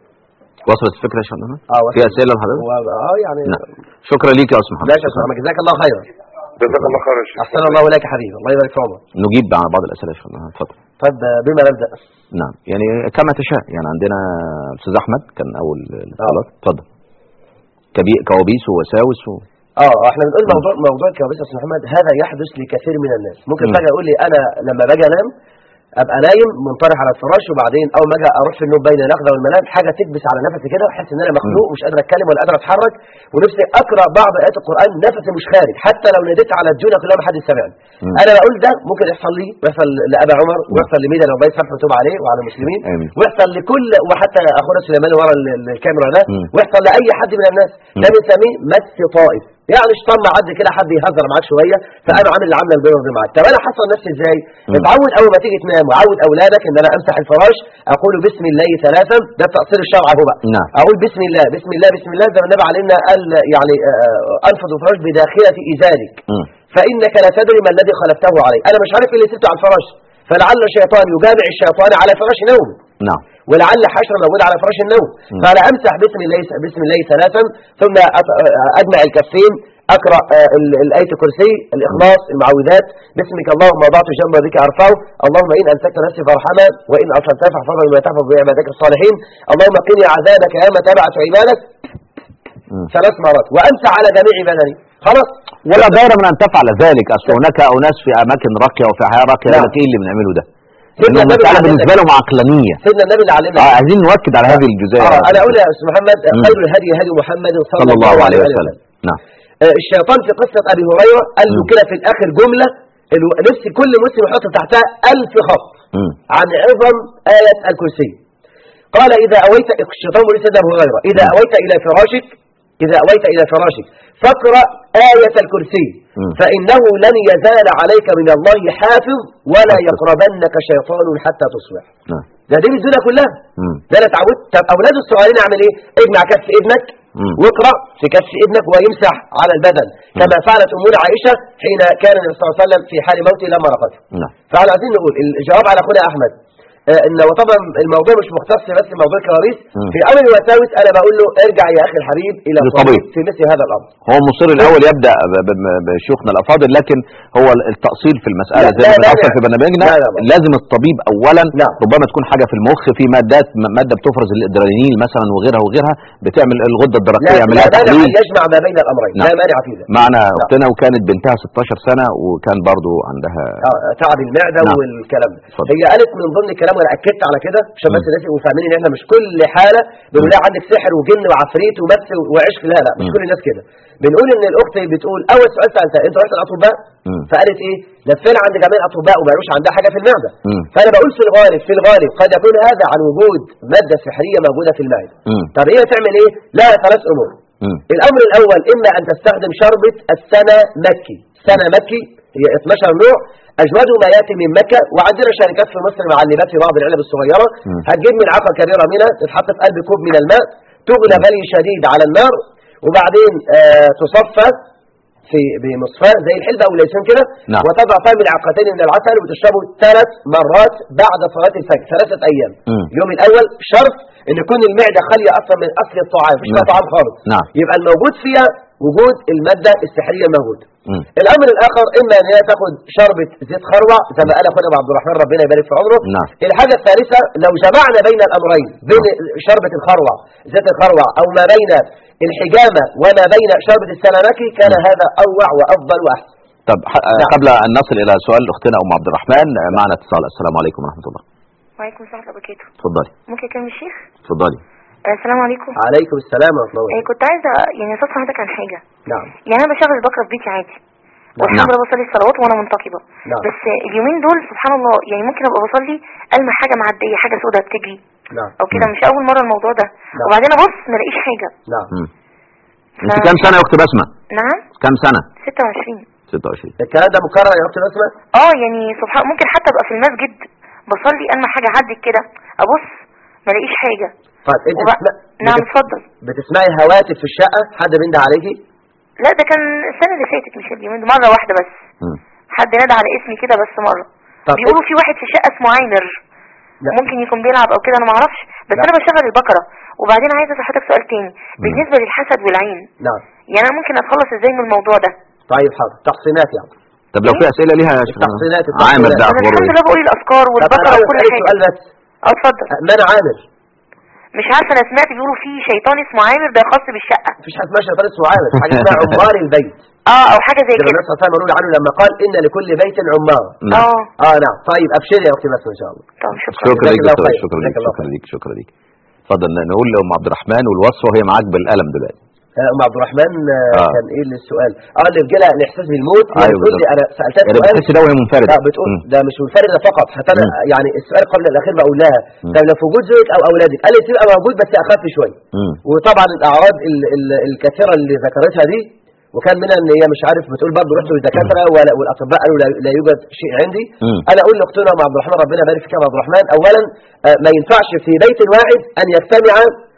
وصلت الفكره يا شيخ محمد اه في اسئله لحضرتك و- اه يعني نعم شكرا ليك يا استاذ محمد ماشي يا أستاذ محمد جزاك الله خيرا جزاك الله خير يا شيخ أحسن الله إليك حبيبي الله يبارك في عمرك نجيب على بعض الاسئله يا شيخ محمد اتفضل طيب آه، بما نبدأ نعم يعني كما تشاء يعني عندنا الاستاذ احمد كان اول الاتصالات اتفضل كبي- كوابيس ووساوس و... اه احنا بنقول موضوع موضوع الكوابيس يا استاذ محمد هذا يحدث لكثير من الناس ممكن مم. فجاه يقول لي انا لما باجي انام ابقى نايم منطرح على الفراش وبعدين اول ما اجي اروح في النوم بين اليقظه والمنام حاجه تكبس على نفسي كده احس ان انا مخنوق مش قادر اتكلم ولا قادر اتحرك ونفسي اقرا بعض ايات القران نفسي مش خارج حتى لو ناديت على الدنيا كلها ما حدش سامعني مم. انا بقول ده ممكن يحصل لي ويحصل لابا عمر ويحصل لميدان ربنا يسامحه ويتوب عليه وعلى المسلمين آمين. ويحصل لكل وحتى اخونا سليمان ورا ال- ال- الكاميرا ده مم. ويحصل لاي حد من الناس ده مم. بنسميه مس طائف يعني شيطان معدي كده حد يهزر معاك شويه فانا عامل العمله البيضاء دي معاك طب انا حصل نفسي ازاي مم. اتعود اول ما تيجي تنام وعود اولادك ان انا امسح الفراش اقول بسم الله ثلاثا ده تقصير الشرع اهو بقى نعم. اقول بسم الله بسم الله بسم الله زي ما النبي علمنا قال يعني آه، انفض الفراش بداخله ازارك مم. فانك لا تدري ما الذي خلفته عليه انا مش عارف إيه اللي سبته على الفراش فلعل الشيطان يجامع الشيطان على فراش نوم نعم ولعل حشر موجود على فراش النوم مم. فانا امسح بسم الله بسم الله ثلاثا ثم أت- اجمع الكفين اقرا آه، ال- الايه الكرسي الاخلاص المعوذات باسمك اللهم وضعت جنب بك ارفعه اللهم ان امسكت نفسي فارحمها وان ارسلتها فاحفظها بما تحفظ به عبادك الصالحين اللهم قني عذابك يوم تبعث عبادك مم. ثلاث مرات وامسح على جميع بدني خلاص ولا غير من ان تفعل ذلك اصل هناك اناس في اماكن راقيه وفي حياه راقيه نعم. يقول لك ايه اللي بنعمله ده؟ سيدنا لانه النبي المساله علمنا بالنسبه لهم عقلانيه سيدنا النبي اللي علمنا اه عايزين نؤكد على هذه الجزئيه اه انا اقول يا استاذ محمد مم. خير الهدي هدي محمد صلى, صلى الله عليه وسلم نعم آه، الشيطان في قصة أبي هريرة قال له مم. كده في الآخر جملة الو- نفسي كل مسلم يحط تحتها ألف خط مم. عن عظم آية الكرسي قال إذا أويت الشيطان بيقول لسيدنا أبو هريرة إذا أويت إلى فراشك إذا أويت إلى فراشك فاقرأ آية الكرسي مم. فإنه لن يزال عليك من الله حافظ ولا يقربنك شيطان حتى تصبح نعم ده دي الدنيا كلها مم. ده انا اتعودت طب اولاده الصغيرين اعمل ايه اجمع كف ابنك مم. واقرا في كف ابنك ويمسح على البدن كما فعلت امنا عائشه حين كان النبي صلى الله عليه وسلم في حال موته لما رقته نعم فاحنا عايزين نقول الجواب على اخونا احمد آه، ان وطبعا الموضوع مش مختص بس بموضوع الكوابيس مم. في امر الوساوس انا بقول له ارجع يا اخي الحبيب الى للطبيب. في مثل هذا الامر هو مصر الاول يبدا ب- ب- بشيوخنا الافاضل لكن هو التاصيل في المساله لا، زي ما لا، لا، بنأصل لا. في برنامجنا لا، لا، لا. لازم الطبيب اولا نعم. ربما تكون حاجه في المخ في مادات م- ماده بتفرز الادرينالين مثلا وغيرها وغيرها بتعمل الغده الدرقيه لا يعمل لا لها مانع تحليل ان يجمع ما بين الامرين نعم. لا مانع في ذلك معنا اختنا وكانت بنتها 16 سنه وكان برضو عندها اه تعب المعده نعم. والكلام ده اتفضل. هي قالت من ضمن الكلام وانا اكدت على كده عشان بس مم. الناس يبقوا فاهمين ان احنا مش كل حاله بنقول لها عندك سحر وجن وعفريت ومس وعشق لا لا مش مم. كل الناس كده بنقول ان الاخت بتقول اول سؤال سالتها انت رحت الاطباء مم. فقالت ايه لفينا عند جميع الاطباء وما قالوش عندها حاجه في المعده مم. فانا بقول في الغالب في الغالب قد يكون هذا عن وجود ماده سحريه موجوده في المعده مم. طب هي تعمل ايه لها ثلاث امور مم. الامر الاول اما ان تستخدم شربة السنة مكي سنة مكي هي 12 نوع اجوده ما ياتي من مكة وعندنا شركات في مصر معلبات في بعض العلب الصغيرة مم. هتجيب ملعقة كبيرة منها تتحط في قلب كوب من الماء تغلى غلي شديد على النار وبعدين آه تصفى في بمصفاة زي الحلبة أو ليسان كده نعم. وتضع فيها ملعقتين من العسل وتشربه ثلاث مرات بعد صلاة الفجر ثلاثة أيام مم. اليوم الأول شرط إن يكون المعدة خالية أصلا من أصل الطعام مفيش فيها نعم. طعام خالص نعم. يبقى الموجود فيها وجود المادة السحرية الموجودة مم. الامر الاخر اما ان هي تاخد شربة زيت خروع زي ما قال اخونا ابو عبد الرحمن ربنا يبارك في عمره نعم. الحاجه الثالثه لو جمعنا بين الامرين بين شربة الخروع زيت الخروع او ما بين الحجامه وما بين شربة السلامكي كان هذا اروع وافضل واحسن طب ح- آه، نعم. قبل ان نصل الى سؤال اختنا ام عبد الرحمن آه، معنا اتصال السلام عليكم ورحمه الله وعليكم السلام ورحمة الله وبركاته اتفضلي ممكن أكلم الشيخ؟ اتفضلي آه، السلام عليكم عليكم السلام ورحمه الله آه، كنت عايزة يعني أستفسر حضرتك عن حاجة نعم يعني أنا بشغل البقرة في بيتي عادي والحمد نعم. لله بصلي الصلوات وأنا منتقبة نعم. بس آه، اليومين دول سبحان الله يعني ممكن أبقى بصلي ألمح حاجة معدية حاجة سودة بتجري نعم أو كده مش أول مرة الموضوع ده نعم. وبعدين أبص ما الاقيش حاجة نعم مم. انت كام سنه يا اخت بسمه نعم كام سنه 26 26 الكلام ده مكرر يا اخت بسمه اه يعني سبحان ممكن حتى ابقى في المسجد بصلي ألمح حاجة عدت كده أبص ما الاقيش حاجة طيب انت وب... بتسمع- نعم بتس- اتفضل بتسمعي هواتف في الشقه حد بينده عليكي لا ده كان السنة اللي فاتت مش اليومين دول مرة واحدة بس مم. حد نادى على اسمي كده بس مرة طب بيقولوا في واحد في الشقة اسمه عامر لا. ممكن يكون بيلعب او كده انا ما اعرفش بس لا. انا بشغل البقرة وبعدين عايزة اسال حضرتك سؤال تاني بالنسبة للحسد والعين نعم يعني انا ممكن اتخلص ازاي من الموضوع ده طيب حاضر تحصينات يعني طب لو في اسئله ليها يا شيخ التحصينات عامر ده انا اخباره الحمد ايه لله بقول الاذكار طب والبقرة أنا وكل أسألك حاجة سؤال بس اه اتفضل من عامر مش عارفة انا سمعت بيقولوا في شيطان اسمه عامر ده خاص بالشقة مفيش حاجه اسمها شيطان اسمه عامر حاجه اسمها عمار البيت اه او حاجة زي كده كده النبي صلى الله عليه وسلم عنه لما قال ان لكل بيت عمار نعم. اه اه نعم طيب ابشري يا اختي بس ان شاء الله طب شكرا شكرا جزاك ليك الله دكتور خير. شكرا ليك جزاك الله شكرا ليك شكرا ليك اتفضل نقول لام عبد الرحمن والوصفه وهي معاك بالقلم دلوقتي آه، ام عبد الرحمن آه، آه. كان ايه السؤال اه اللي بيجي لها الاحساس بالموت هي أيوة بتقول لي بالظبط. انا سالتها يعني سؤال بتحس ده وهي منفرده لا بتقول مم. ده مش منفردة فقط حتى انا مم. يعني السؤال قبل الاخير بقول لها مم. طب لو في وجود زوجك او اولادك قال لي تبقى موجود بس اخف شويه مم. وطبعا الاعراض ال- ال- الكثيره اللي ذكرتها دي وكان منها ان هي مش عارف بتقول برضه رحت للدكاتره ولا- والاطباء قالوا لا, لا يوجد شيء عندي مم. انا اقول لاختنا ام عبد الرحمن ربنا يبارك فيك يا ام عبد الرحمن اولا آه، ما ينفعش في بيت واحد ان يجتمع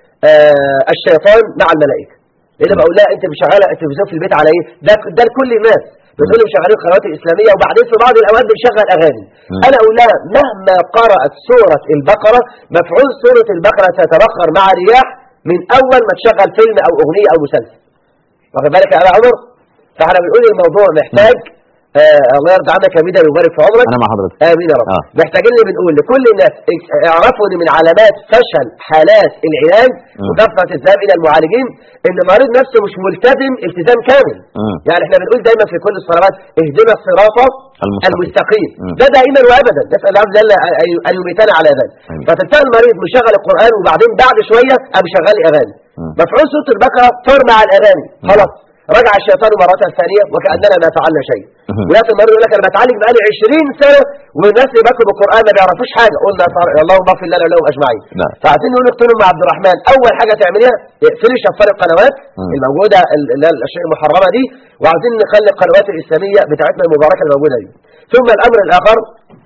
آه، الشيطان مع الملائكه لان بقول لها انت مشغله التلفزيون في البيت على ايه ده ده لكل الناس بتقول لي مشغلين القنوات الاسلاميه وبعدين في بعض الاوقات بنشغل اغاني مم. انا اقول لها مهما قرات سوره البقره مفعول سوره البقره سيتبخر مع رياح من اول ما تشغل فيلم او اغنيه او مسلسل واخد بالك يا ابا عمر فاحنا بنقول الموضوع محتاج آه الله يرضى عنك يا ميدا ويبارك في عمرك انا مع حضرتك امين يا رب آه. محتاجين اللي بنقول لكل الناس اك- اعرفوا ان من علامات فشل حالات العلاج مم. وكثره الذهاب الى المعالجين ان المريض نفسه مش ملتزم التزام كامل مم. يعني احنا بنقول دايما في كل الصلوات اهدنا الصراط المستقيم. المستقيم مم. ده دائما وابدا نسال الله عز وجل أن- ان يميتنا على ذلك آمين. فتلتقي المريض مشغل القران وبعدين بعد شويه قام شغال اغاني مم. مفعول سوره البقره طار مع الاغاني خلاص رجع الشيطان مرة ثانية وكأننا ما فعلنا شيء مهم. ويأتي المرة يقول لك أنا بتعالج بقالي 20 سنة والناس اللي بياكلوا بالقرآن ما بيعرفوش حاجة قلنا صار- اللهم اغفر لنا ولهم أجمعين نعم. فعايزين نقول لك مع عبد الرحمن أول حاجة تعمليها اقفلي شفار القنوات مم. الموجودة ال- اللي هي الأشياء المحرمة دي وعايزين نخلي القنوات الإسلامية بتاعتنا المباركة الموجودة دي ثم الأمر الآخر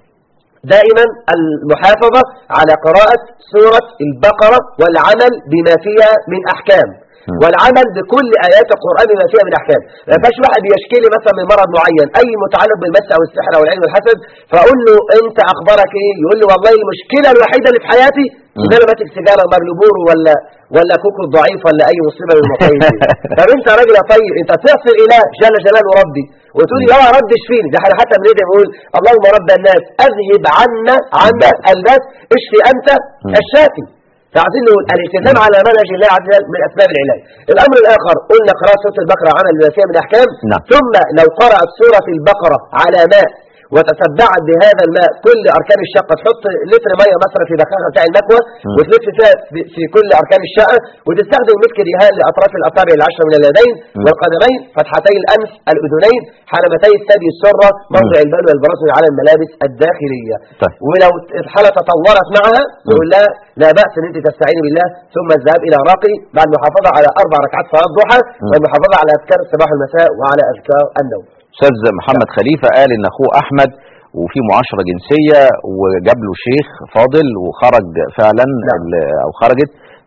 دائما المحافظة على قراءة سورة البقرة والعمل بما فيها من أحكام والعمل بكل آيات القرآن بما فيها من أحكام ما ينفعش واحد يشكي لي مثلا من مرض معين أي متعلق بالمس أو السحر أو العلم والحسد فأقول له أنت أخبارك إيه يقول لي والله المشكلة الوحيدة اللي في حياتي إن أنا ماسك سيجارة مرلبور ولا ولا كوكو ضعيف ولا أي مصيبة من المصايب دي طب أنت يا راجل يا طيب أنت تصل إله جل جلاله ربي وتقول لي يا رب اشفيني ده احنا حتى بندعي بنقول اللهم رب الناس اذهب عنا عنا الباس اشفي انت الشافي فعايزين نقول الالتزام على منهج الله عز وجل من اسباب العلاج الامر الاخر قلنا قراءه سوره البقره عمل بما فيها من احكام نعم. ثم لو قرات سوره البقره على ماء وتتبعت بهذا الماء كل اركان الشقه تحط لتر ميه مثلا في بخاخه بتاع المكوى وتلف فيها في- في كل اركان الشقه وتستخدم مسك اليهان لاطراف الاصابع العشره من اليدين والقدمين فتحتي الانف الاذنين حلمتي الثدي السره موضع البال والبراز على الملابس الداخليه طيب. ولو الحاله تطورت معها نقول لها لا باس ان انت تستعين بالله ثم الذهاب الى راقي بعد المحافظه على اربع ركعات صلاه ضحى والمحافظه على اذكار الصباح والمساء وعلى اذكار النوم استاذ محمد خليفه قال ان اخوه احمد وفي معاشره جنسيه وجاب له شيخ فاضل وخرج فعلا نعم. ال- او خرجت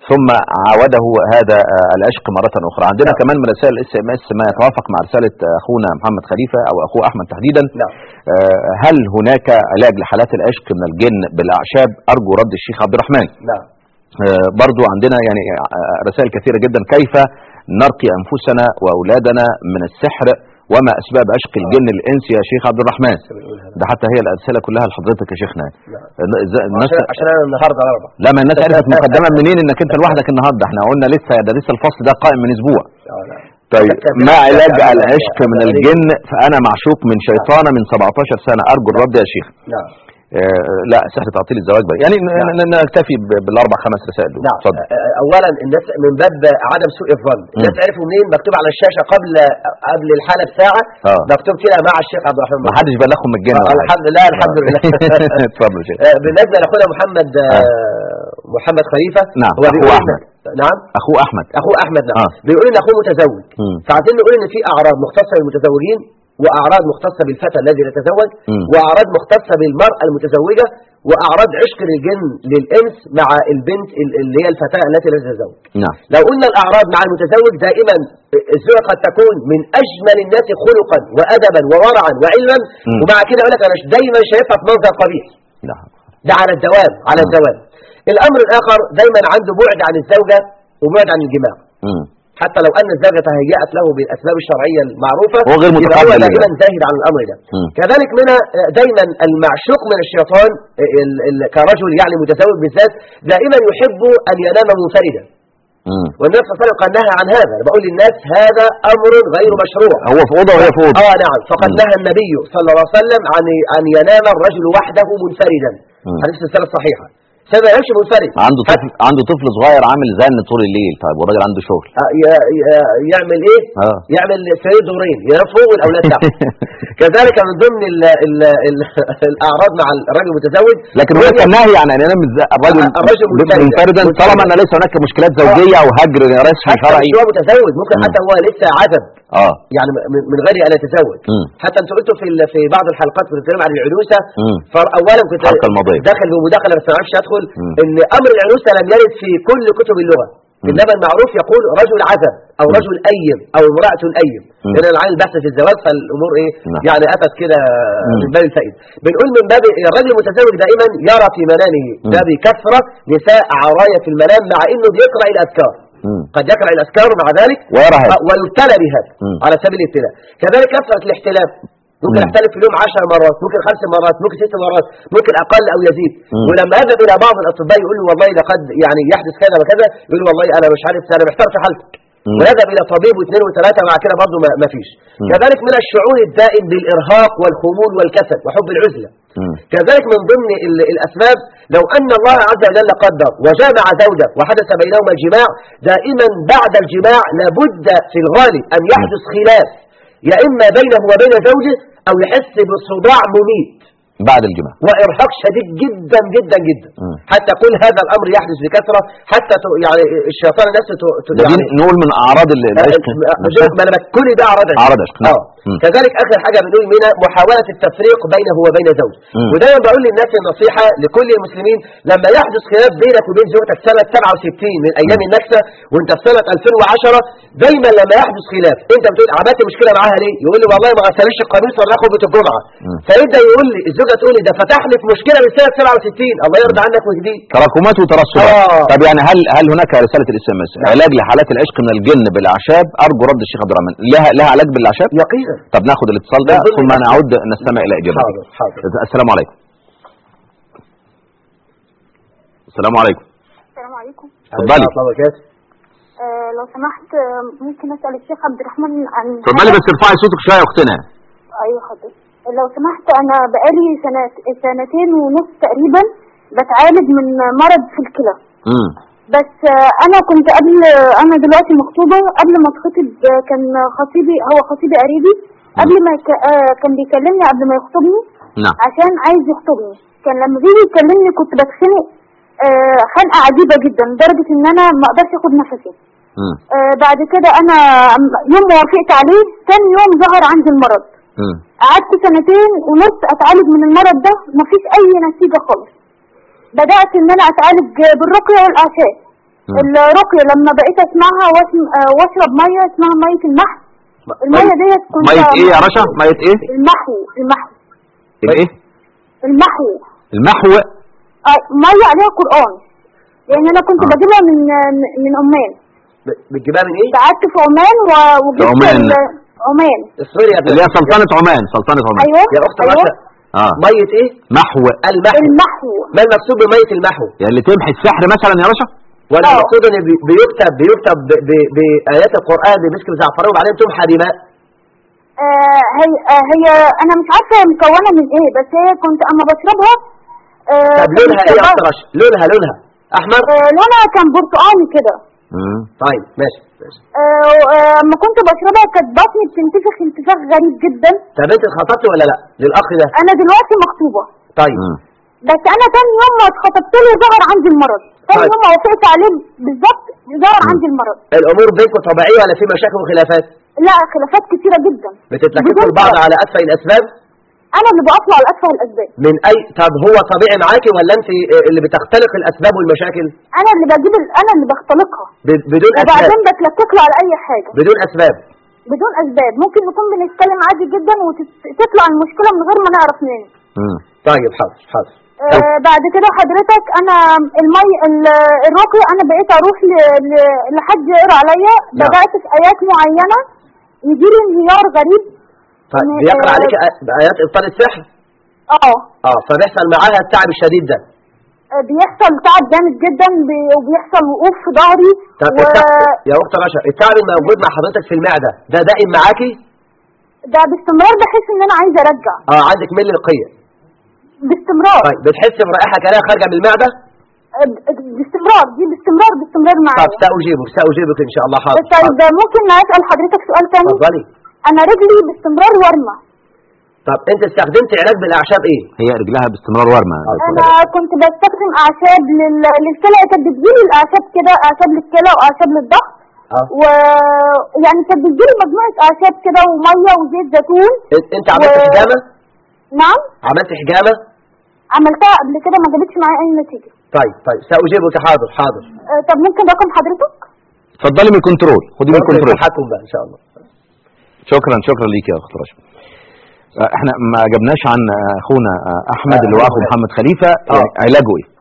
ثم عاوده هذا آه، العشق مرة أخرى عندنا نعم. كمان من رسائل الاس ام اس ما يتوافق مع رسالة آه، أخونا محمد خليفة أو أخوه أحمد تحديدا نعم آه، هل هناك علاج لحالات العشق من الجن بالأعشاب أرجو رد الشيخ عبد الرحمن نعم آه، برضو عندنا يعني آه، رسائل كثيرة جدا كيف نرقي أنفسنا وأولادنا من السحر وما أسباب عشق الجن الإنس يا شيخ عبد الرحمن بنقول هذا. ده حتى هي الأرسلة كلها لحضرتك يا شيخنا نعم. الن- إز- الناس عشان عشان انا النهارده الاربع لا ما الناس عرفت مقدما منين انك انت لوحدك النهارده احنا قلنا لسه ده لسه الفصل ده قائم من اسبوع آه، نعم. طيب كان- ما كان- علاج كان- العشق من كان- الجن فانا معشوق من شيطانه من 17 سنه ارجو الرد يا شيخ نعم آه لا سحر تعطيل الزواج بقى يعني ن- نعم. ن- نكتفي ب- بالاربع خمس رسائل دول نعم اتفضل آه، اولا الناس من باب عدم سوء الظن الناس عرفوا منين مكتوب على الشاشه قبل قبل الحلقه بساعه اه مكتوب كده مع الشيخ عبد الرحمن ما حدش بلغهم من الجن آه، ولا حاجة. الحمد لله الحمد لله اتفضل يا شيخ آه، بالنسبه لاخونا محمد آه، محمد خليفه نعم، هو أخوه بيقول أحمد. نعم اخوه احمد اخوه احمد نعم آه. بيقول ان اخوه متزوج مم. فعايزين نقول ان في اعراض مختصه بالمتزوجين واعراض مختصه بالفتى الذي يتزوج مم. واعراض مختصه بالمراه المتزوجه واعراض عشق للجن للانس مع البنت ال- اللي هي الفتاه التي لا تتزوج نعم لو قلنا الاعراض مع المتزوج دائما الزوجه قد تكون من اجمل الناس خلقا وادبا وورعا وعلما مم. ومع كده يقول لك انا دايما شايفها في منظر قبيح لا ده على الدوام على مم. الدوام الامر الاخر دايما عنده بعد عن الزوجه وبعد عن الجماع مم. حتى لو ان الزوجه تهيأت له بالاسباب الشرعيه المعروفه هو غير يبقى متقبل هو لله. دائما زاهد عن الامر ده مم. كذلك من دايما المعشوق من الشيطان ال- ال- كرجل يعني متزوج بالذات دائما يحب ان ينام منفردا مم. والنبي صلى الله عليه وسلم قد نهى عن هذا أنا بقول للناس هذا امر غير مشروع هو في اوضه وهي في اوضه اه نعم فقد مم. نهى النبي صلى الله عليه وسلم عن ان ينام الرجل وحده منفردا مم. حديث السنه الصحيحه سبب يمشي منفرد عنده طفل عنده طفل صغير عامل زن طول الليل طيب والراجل عنده شغل آه، ي- ي- يعمل ايه اه يعمل سرير دورين ينام فوق والاولاد تحت كذلك من ضمن ال ال ال الاعراض مع الرجل المتزوج لكن هناك نهي عن ان ينام الز- الرجل الرجل منفردا. منفردا طالما ان ليس هناك مشكلات زوجيه او هجر رسمي حتى شرعي مش هو متزوج ممكن مم. حتى هو لسه عزب اه يعني من- من غير ان يتزوج مم. حتى انت قلتوا في ال- في بعض الحلقات كنت بتتكلم عن العنوسه مم. فاولا كنت الحلقة الماضية. داخل بمداخله بس ما عرفش ادخل مم. ان امر العنوسه لم يرد في كل كتب اللغه مم. انما المعروف يقول رجل عزب او مم. رجل ايم او امراه ايم مم. لان العين البحث في الزواج فالامور ايه نعم. يعني اتت كده مم. من باب الفائده بنقول من باب الرجل المتزوج دائما يرى في منامه ده بكثره نساء عرايا في المنام مع انه بيقرا الاذكار مم. قد يقرا الاذكار مع ذلك ويرى هذا آه، ويبتلى بهذا مم. على سبيل الابتلاء كذلك كثرة الاحتلام ممكن مم. احتلف في اليوم 10 مرات ممكن خمس مرات ممكن ست مرات ممكن اقل او يزيد مم. ولما اذهب الى بعض الاطباء يقول له والله لقد يعني يحدث كذا وكذا يقول له والله انا مش عارف انا محتار في حالتك مم. ويذهب الى طبيب واثنين وثلاثه مع كده برضه ما ما فيش مم. كذلك من الشعور الدائم بالارهاق والخمول والكسل وحب العزله مم. كذلك من ضمن ال- الأسباب لو أن الله عز وجل قدر وجامع زوجة وحدث بينهما جماع دائما بعد الجماع لابد في الغالب أن يحدث خلاف يا إما بينه وبين زوجه أو يحس بصداع مميت بعد الجماع وإرهاق شديد جدا جدا جدا مم. حتى كل هذا الأمر يحدث بكثرة حتى ت- يعني الشيطان نفسه ت- ت- ده دي يعني نقول من اعراض ال- العشق نفسها؟ ما انا كل ده اعراض عشق. أعراض عشق، نعم. اه مم. كذلك اخر حاجه بنقول منها محاوله التفريق بينه وبين زوجه مم. ودايما بقول للناس النصيحه لكل المسلمين لما يحدث خلاف بينك وبين زوجتك سنه 67 من ايام النكسه وانت في سنه 2010 دايما لما يحدث خلاف انت بتقول عملت مشكله معاها ليه يقول لي والله ما غسلش القميص ولا خطبه الجمعه مم. فيبدا يقول لي الزوجه تقول لي ده فتح لي في مشكله من سنه 67 الله يرضى عنك ويهديك تراكمات وترسبات آه. طب يعني هل هل هناك رساله الاس ام اس علاج لحالات العشق من الجن بالاعشاب ارجو رد الشيخ عبد الرحمن لها لها علاج بالاعشاب يقينا طب ناخد الاتصال ده من ضمن ثم الأسباب. نعود نستمع الى اجابته حاضر حاضر السلام عليكم السلام عليكم السلام عليكم اتفضلي. عليكم الله وبركاته آه لو سمحت آه، ممكن اسال الشيخ عبد الرحمن عن اتفضلي بس ارفعي صوتك شويه يا اختنا ايوه حضرتك لو سمحت انا بقالي سنة سنتين ونص تقريبا بتعالج من مرض في الكلى امم بس آه، انا كنت قبل انا دلوقتي مخطوبه قبل ما اتخطب آه، كان خطيبي هو خطيبي قريبي قبل ما يك... آه، كان بيكلمني قبل ما يخطبني نعم عشان عايز يخطبني كان لما بيجي يكلمني كنت بتخنق آه، خنقه عجيبه جدا لدرجه ان انا ما اقدرش اخد نفسي امم آه، بعد كده انا يوم ما وافقت عليه تاني يوم ظهر عندي المرض امم قعدت سنتين ونص اتعالج من المرض ده مفيش اي نتيجة خالص بدأت ان انا اتعالج بالرقية والاعشاب الرقية لما بقيت اسمعها واسم- آه، واشرب مية اسمها مية المحو المية ديت كنت ميه ايه يا رشا ميه ايه المحو المحو الايه المحو المحو آه، مية عليها قرآن لان انا كنت آه. بجيبها من من عمان ب- بتجيبها من ايه؟ قعدت في عمان و- وجبت عمان. ال- عمان اصبري يا ابن اللي هي سلطنه عمان سلطنه عمان ايوه يا اخت ايوه رشا اه ميه ايه؟ محو المحو المحو ما المقصود بميه المحو؟ يعني اللي تمحي السحر مثلا يا رشا ولا آه. المقصود ان بي- بيكتب بيكتب ب- ب- بايات القران بمسك زعفران وبعدين تمحى دماء آه هي آه هي انا مش عارفه هي مكونه من ايه بس هي كنت اما بشربها آه طب لونها ايه يا كانت اخت رشا؟ لونها لونها احمر؟ آه لونها كان برتقاني كده مم. طيب ماشي ماشي آه آه، اما كنت بشربها كانت بطني بتنتفخ انتفاخ غريب جدا طب انت اتخطبتي ولا لا؟ للاخ ده انا دلوقتي مخطوبه طيب مم. بس انا تاني يوم ما اتخطبت له ظهر عندي المرض تاني طيب. يوم ما وافقت عليه بالظبط ظهر عندي المرض الامور بينكم طبيعيه ولا في مشاكل وخلافات؟ لا خلافات كتيره جدا بتتلككوا بدون لبعض سبب. على اسفل الاسباب؟ انا اللي بطلع على اسفل الاسباب من اي طب هو طبيعي معاكي ولا انت اللي بتختلق الاسباب والمشاكل انا اللي بجيب ال- انا اللي بختلقها ب- بدون اسباب وبعدين بتلكك له على اي حاجه بدون اسباب بدون اسباب ممكن نكون بنتكلم عادي جدا وتطلع المشكله من غير ما نعرف منين مم. طيب حاضر حاضر آه بعد كده حضرتك انا المي ال- الرقي انا بقيت اروح ل... ل... لحد يقرا عليا نعم. بدات في ايات معينه يجي لي انهيار غريب طيب م- بيقرا آه، عليك آ- بايات ابطال السحر اه اه فبيحصل معاها التعب الشديد ده آه، بيحصل تعب جامد جدا بي... وبيحصل وقوف في ظهري طب و... التعب يا اخت رشا التعب الموجود مع حضرتك في المعده ده دائم معاكي ده باستمرار بحس ان انا عايزه ارجع اه عندك ميل للقيه باستمرار طيب بتحس برائحه كلام خارجه من المعده آه، ب- باستمرار دي باستمرار باستمرار طب معايا ساجيبك ساجيبك ان شاء الله حاضر طيب حاضر. ممكن اسال حضرتك سؤال تاني اتفضلي انا رجلي باستمرار ورمه طب انت استخدمت علاج بالاعشاب ايه هي رجلها باستمرار ورمه انا كنت بستخدم اعشاب لل... للكلى كانت بتجيلي الاعشاب كده اعشاب للكلى واعشاب للضغط اه و يعني كانت بتجيلي مجموعه اعشاب كده وميه وزيت زيتون انت- انت عملت و- حجامه نعم عملت حجامه عملتها قبل كده ما جابتش معايا اي نتيجه طيب طيب ساجيبك حاضر حاضر أه طب ممكن رقم حضرتك اتفضلي من الكنترول خدي من الكنترول التحكم بقى ان شاء الله شكرا شكرا ليك يا اخت رشا آه، احنا ما جبناش عن آه، اخونا آه، احمد آه، اللي هو اخو أحمد. محمد خليفه آه. يعني علاجه ايه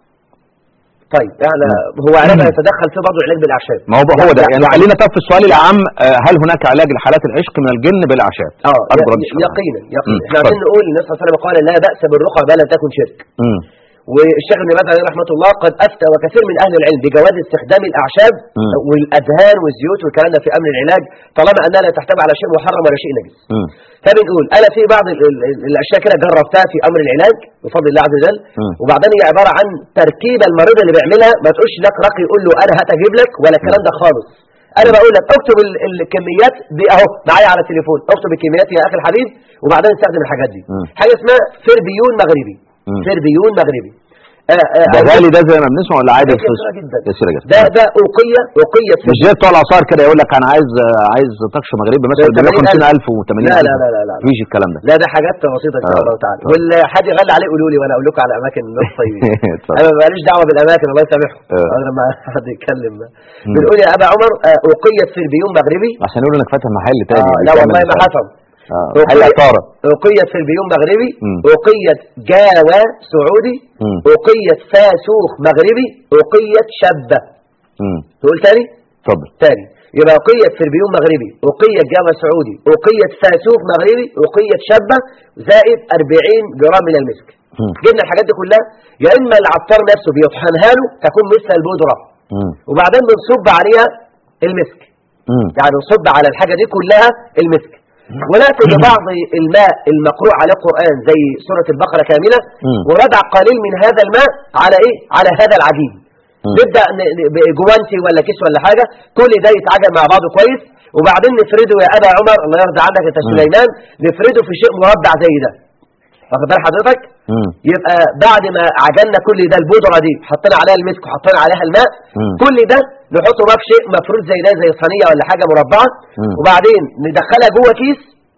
طيب يعني هو علاج يتدخل فيه برضه علاج بالاعشاب ما هو هو ده يعني يعني- خلينا طب في السؤال الاعم آه، هل هناك علاج لحالات العشق من الجن بالاعشاب اه أرجو رد ي- السؤال. يقينا مم، يقينا احنا اتفضل. عايزين نقول النبي صلى الله عليه وسلم قال لا باس بالرقى ما لا تكن شرك مم. والشيخ ابن باز عليه رحمه الله قد افتى وكثير من اهل العلم بجواز استخدام الاعشاب مم. والادهان والزيوت والكلام ده في امر العلاج طالما انها لا تحتوي على شيء محرم ولا شيء نجس مم. فبنقول انا في بعض ال- ال- ال- الاشياء كده جربتها في امر العلاج بفضل الله عز وجل مم. وبعدين هي عباره عن تركيبه المريض اللي بيعملها ما تقولش لك رقي يقول له انا هتجيب لك ولا الكلام ده خالص انا بقول لك اكتب ال- الكميات دي اهو معايا على التليفون اكتب الكميات يا اخي الحبيب وبعدين استخدم الحاجات دي مم. حاجه اسمها فربيون مغربي مم. فربيون مغربي آه آه ده عايزين- غالي ده زي ما بنسمع ولا عادي يسيرة رخيص؟ جدا يسيرة جدا ده ده أوقية أوقية مش زي بتوع الاثار كده يقول لك انا عايز آه، عايز طقش مغربي مثلا ب 150000 و80000 لا لا لا لا لا مفيش الكلام ده لا ده حاجات بسيطة إن شاء آه. الله تعالى آه. واللي حد يغلي عليه قولوا لي وأنا أقول لكم على أماكن الناس طيبين اتفضل. أنا ماليش دعوة بالأماكن الله يسامحكم آه. أنا لما حد يتكلم مم. بنقول يا أبا عمر آه، أوقية فربيون مغربي عشان يقولوا انك فاتح محل تاني آه لا بتعمل والله ما بتاع. حصل اه أوقية- محل عطاره أوقية فربيون مغربي مم. أوقية جاوى سعودي مم. أوقية فاسوخ مغربي أوقية شابة مم. تقول تاني اتفضل تاني يبقى أوقية فربيون مغربي أوقية جامع سعودي أوقية فاسوق مغربي أوقية شابة زائد 40 جرام من المسك مم. جبنا الحاجات دي كلها يا إما العطار نفسه بيطحنها له تكون مثل البودرة مم. وبعدين بنصب عليها المسك مم. يعني نصب على الحاجة دي كلها المسك ونأتي ببعض الماء المقروء عليه القرآن زي سورة البقرة كاملة مم. ونضع قليل من هذا الماء على إيه؟ على هذا العجين مم. نبدأ ن- ن- بجوانتي ولا كيس ولا حاجة كل ده يتعجن مع بعضه كويس وبعدين نفرده يا أبا عمر الله يرضى عنك أنت سليمان نفرده في شيء مربع زي ده واخد بال حضرتك مم. يبقى بعد ما عجلنا كل ده البودرة دي حطينا عليها المسك وحطينا عليها الماء مم. كل ده نحطه بقى في شيء مفروض زي ده زي صينية ولا حاجة مربعة مم. وبعدين ندخلها جوه كيس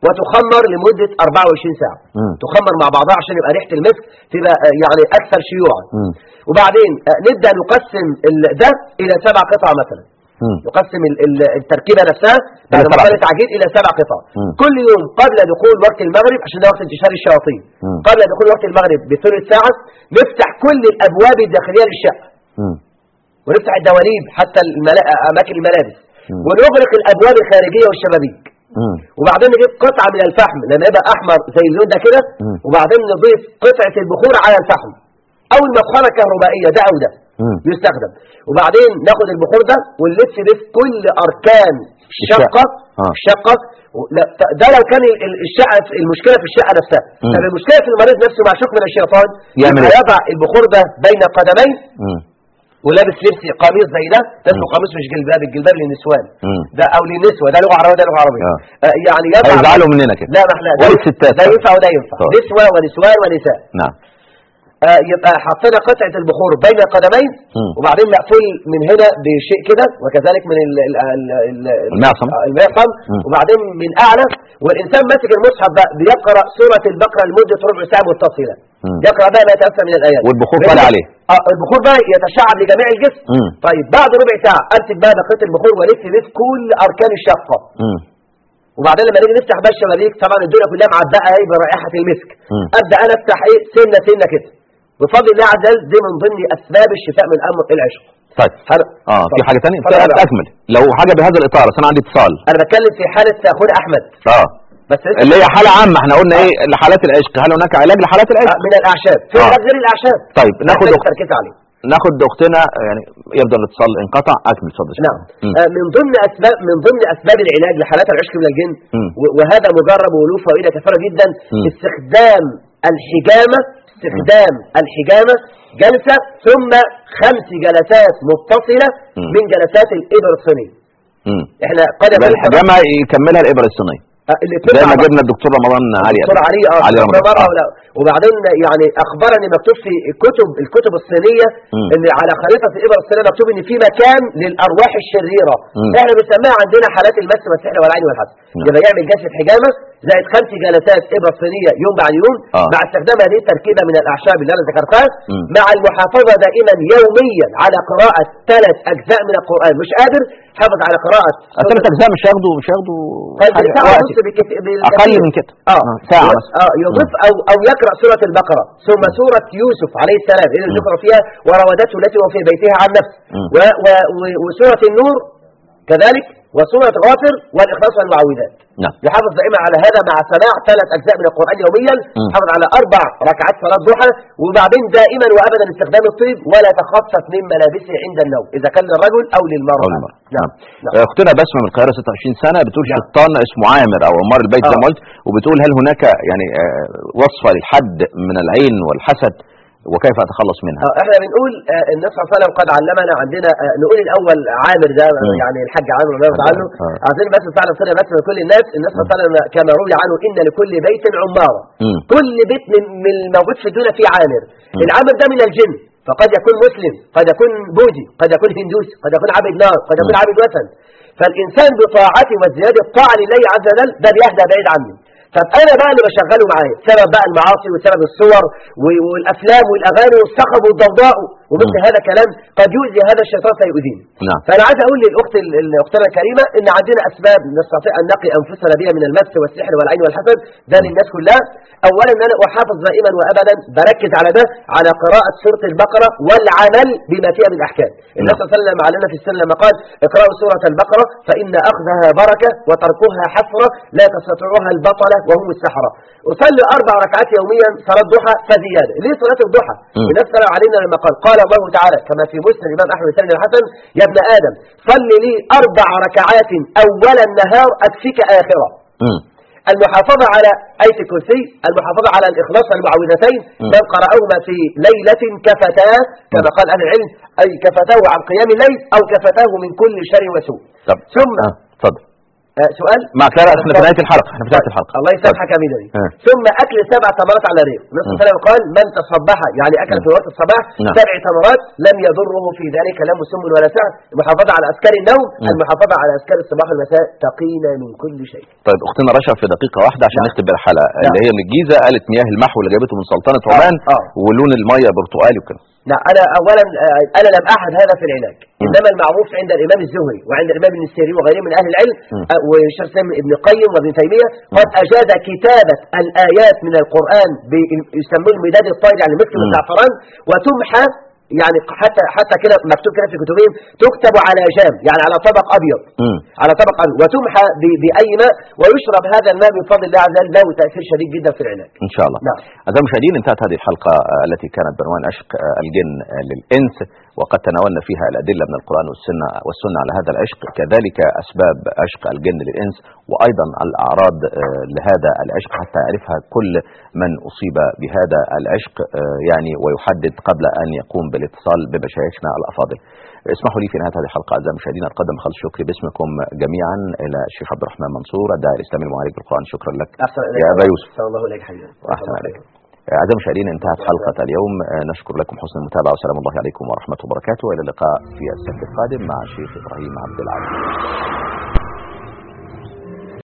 وتخمر لمدة 24 ساعة مم. تخمر مع بعضها عشان يبقى ريحة المسك تبقى آه، يعني أكثر شيوعا مم. وبعدين آه، نبدأ نقسم ال- ده إلى سبع قطع مثلا مم. نقسم ال- ال- التركيبة نفسها بعد إلى ما سبع كانت عجين إلى سبع قطع مم. كل يوم قبل دخول وقت المغرب عشان ده وقت انتشار الشياطين مم. قبل دخول وقت المغرب بثلث ساعة نفتح كل الأبواب الداخلية للشقة مم. ونفتح الدواليب حتى الملا... أماكن الملابس مم. ونغلق الأبواب الخارجية والشبابيك مم. وبعدين نجيب قطعة من الفحم لما يبقى أحمر زي اللون ده كده مم. وبعدين نضيف قطعة البخور على الفحم أو المبخرة الكهربائية ده أو ده مم. يستخدم وبعدين ناخد البخور ده ونلف بيه في كل أركان الشقة آه. الشقة و- لا، ت- ده لو كان ال- ال- الشقة المشكلة في الشقة نفسها مم. طب المشكلة في المريض نفسه مع شك من الشيطان يعمل يبقى إيه؟ يضع البخور ده بين قدميه مم. ولابس لبس قميص زي ده ده اسمه مم. قميص مش جلباب الجلباب للنسوان مم. ده او للنسوه ده لغه عربيه ده لغه عربيه آه. آه يعني يضع هيزعلوا مننا كده لا ما احنا ده وللستات ده طبعا. ينفع وده ينفع طبعا. نسوه ونسوان ونساء نعم آه يبقى حطينا قطعه البخور بين القدمين مم. وبعدين مقفول من هنا بشيء كده وكذلك من ال ال ال ال المعصم. آه، المعصم مم. وبعدين من اعلى والانسان ماسك المصحف بقى بيقرا سوره البقره لمده ربع ساعه متصله مم. يقرا بقى ما يتاثر من الايات والبخور بال- طالع عليه. اه البخور بقى يتشعب لجميع الجسم مم. طيب بعد ربع ساعه امسك بقى بقيه البخور والف بيه في كل اركان الشقه مم. وبعدين لما نيجي نفتح بقى الشبابيك طبعا الدنيا كلها معبقه اهي برائحه المسك مم. ابدا انا افتح ايه سنه سنه كده بفضل الله عز وجل دي من ضمن اسباب الشفاء من امر العشق طيب هل- اه في طب. حاجه ثانيه اتفضل يا جماعة. اكمل لو حاجه بهذا الاطار أصل انا عندي اتصال انا بتكلم في حاله اخونا احمد اه بس لسه اللي هي حاله عامه احنا قلنا ايه لحالات العشق هل هناك علاج لحالات آه، العشق من الاعشاب في آه. علاج غير الاعشاب طيب ناخد محتاج أخت... تركيز عليه ناخد اختنا يعني يبدو الاتصال انقطع اكمل اتفضل نعم مم. آه، من ضمن اسباب من ضمن اسباب العلاج لحالات العشق من الجن مم. و- وهذا مجرب وله فائده كثيره جدا مم. استخدام الحجامه استخدام الحجامه جلسه ثم خمس جلسات متصله مم. من جلسات الابر الصينيه مم. احنا قد يبقى يكون الحجامه يكملها الابره الصينيه آه، الاثنين زي مع ما بعض. جبنا الدكتور رمضان علي دكتور علي اه علي دكتور رمضان مرة آه. ولا وبعدين يعني اخبرني مكتوب في الكتب الكتب الصينيه مم. ان على خريطه الابر الصينيه مكتوب ان في مكان للارواح الشريره مم. احنا بنسميها عندنا حالات المس والسحر والعين والحسد نعم. يبقى يعمل جلسه حجامه زائد خمس جلسات ابر صينيه يوم بعد يوم آه. مع استخدام هذه التركيبه من الاعشاب اللي انا ذكرتها مم. مع المحافظه دائما يوميا على قراءه ثلاث اجزاء من القران مش قادر حافظ على قراءه ثلاث اجزاء مش هياخدوا مش هياخدوا طيب حاجة ساعة وقت. ونص بالكت- بالكثير. اقل من كده اه آه، ساعه ي- مثلا اه يضيف او او يقرا سوره البقره ثم سوره يوسف عليه السلام اللي مم. ذكر فيها وراودته التي هو في بيتها عن نفسه مم. و و و وسوره النور كذلك وسوره غافر والاخلاص والمعوذات نعم يحافظ دائما على هذا مع سماع ثلاث اجزاء من القران يوميا مم. يحافظ على اربع ركعات صلاه ضحى وبعدين دائما وابدا استخدام الطيب ولا تخفف من ملابسه عند النوم اذا كان للرجل او للمراه أو للمرأة. نعم نعم. آه، اختنا بسمه من القاهره 26 سنه بتقول نعم. شيطان اسمه عامر او عمار البيت زي آه. ما قلت وبتقول هل هناك يعني آه، وصفه للحد من العين والحسد وكيف اتخلص منها آه، احنا بنقول آه، النبي صلى الله عليه وسلم قد علمنا عندنا آه، نقول الاول عامر ده مم. يعني الحاج عامر رضي الله عنه آه. عايزين بس فعلا صدق بس لكل الناس النبي صلى الله عليه وسلم كما روي عنه ان لكل بيت عماره مم. كل بيت من من الموجود في الدنيا فيه عامر العامر ده من الجن فقد يكون مسلم قد يكون بوذي قد يكون هندوسي قد يكون عابد نار قد يكون مم. عابد وثن فالانسان بطاعته وازدياد الطاعه لله عز وجل ده بيهدى بعيد عني طب انا بقى اللي بشغله معايا سبب بقى المعاصي وسبب الصور و- والافلام والاغاني والصخب والضوضاء ومثل مم. هذا كلام قد يؤذي هذا الشيطان فيؤذيني نعم فانا عايز اقول للاخت ال- اختنا الكريمه ان عندنا اسباب نستطيع ان نقي انفسنا بها من المس والسحر والعين والحسد ده للناس كلها اولا ان انا احافظ دائما وابدا بركز على ده على قراءه سوره البقره والعمل بما فيها من احكام النبي صلى الله عليه وسلم علمنا في السنه لما قال اقرأوا سوره البقره فان اخذها بركه وتركها حسره لا تستطيعها البطله وهم السحره اصلي اربع ركعات يوميا صلاه ضحى فزياده ليه صلاه الضحى مم. النبي صلى الله علينا لما قال قال الله تعالى كما في مسلم الامام احمد بن الحسن يا ابن ادم صل لي اربع ركعات اول النهار اكفيك اخره مم. المحافظة على آية الكرسي المحافظة على الإخلاص والمعوذتين مم. من قرأهما في ليلة كفتاه كما قال أهل العلم أي كفتاه عن قيام الليل أو كفتاه من كل شر وسوء طب ثم آه، اتفضل آه سؤال مع لا لا احنا في نهايه الحلقه احنا في نهايه الحلقه الله يسامحك يا ميداني آه. ثم اكل سبع تمرات على ريق النبي صلى الله عليه وسلم قال من تصبح يعني اكل في وقت الصباح نعم. سبع تمرات لم يضره في ذلك لا مسم ولا سعر المحافظه على اذكار النوم مم. المحافظه على اذكار الصباح والمساء تقينا من كل شيء طيب اختنا رشا في دقيقه واحده عشان نعم. نختم بالحلقه نعم. اللي هي من الجيزه قالت مياه المحو اللي جابته من سلطنه عمان آه. ولون الميه برتقالي وكده لا انا اولا آه، انا لم احد هذا في العلاج انما المعروف عند الامام الزهري وعند الامام ابن السيري وغيرهم من اهل العلم مم. آه، والشيخ الإسلام ابن القيم وابن تيميه قد اجاز كتابه الايات من القران ب- يسموه المداد الطائر يعني مثل مم. الزعفران وتمحى يعني حتى حتى كده مكتوب كده في كتبهم تكتب على جام يعني على طبق ابيض مم. على طبق ابيض وتمحى ب- باي ماء ويشرب هذا الماء بفضل الله عز وجل له تاثير شديد جدا في العلاج ان شاء الله نعم. اعزائي المشاهدين انتهت هذه الحلقه آه، التي كانت بعنوان عشق آه، الجن آه، للانس وقد تناولنا فيها الادله من القران والسنه والسنه على هذا العشق كذلك اسباب عشق الجن للانس وايضا الاعراض آه، لهذا العشق حتى يعرفها كل من اصيب بهذا العشق آه، يعني ويحدد قبل ان يقوم بالاتصال بمشايخنا الافاضل. اسمحوا لي في نهايه هذه الحلقه اعزائي المشاهدين اتقدم خالص شكري باسمكم جميعا الى الشيخ عبد الرحمن منصور الداعي الاسلامي المعالج بالقران شكرا لك احسن يا ابا يوسف صلى الله عليك حبيبي واحسن عليك أعزائي المشاهدين انتهت حلقة اليوم آه، نشكر لكم حسن المتابعة وسلام الله عليكم ورحمة وبركاته وإلى اللقاء في السبت القادم مع الشيخ إبراهيم عبد العزيز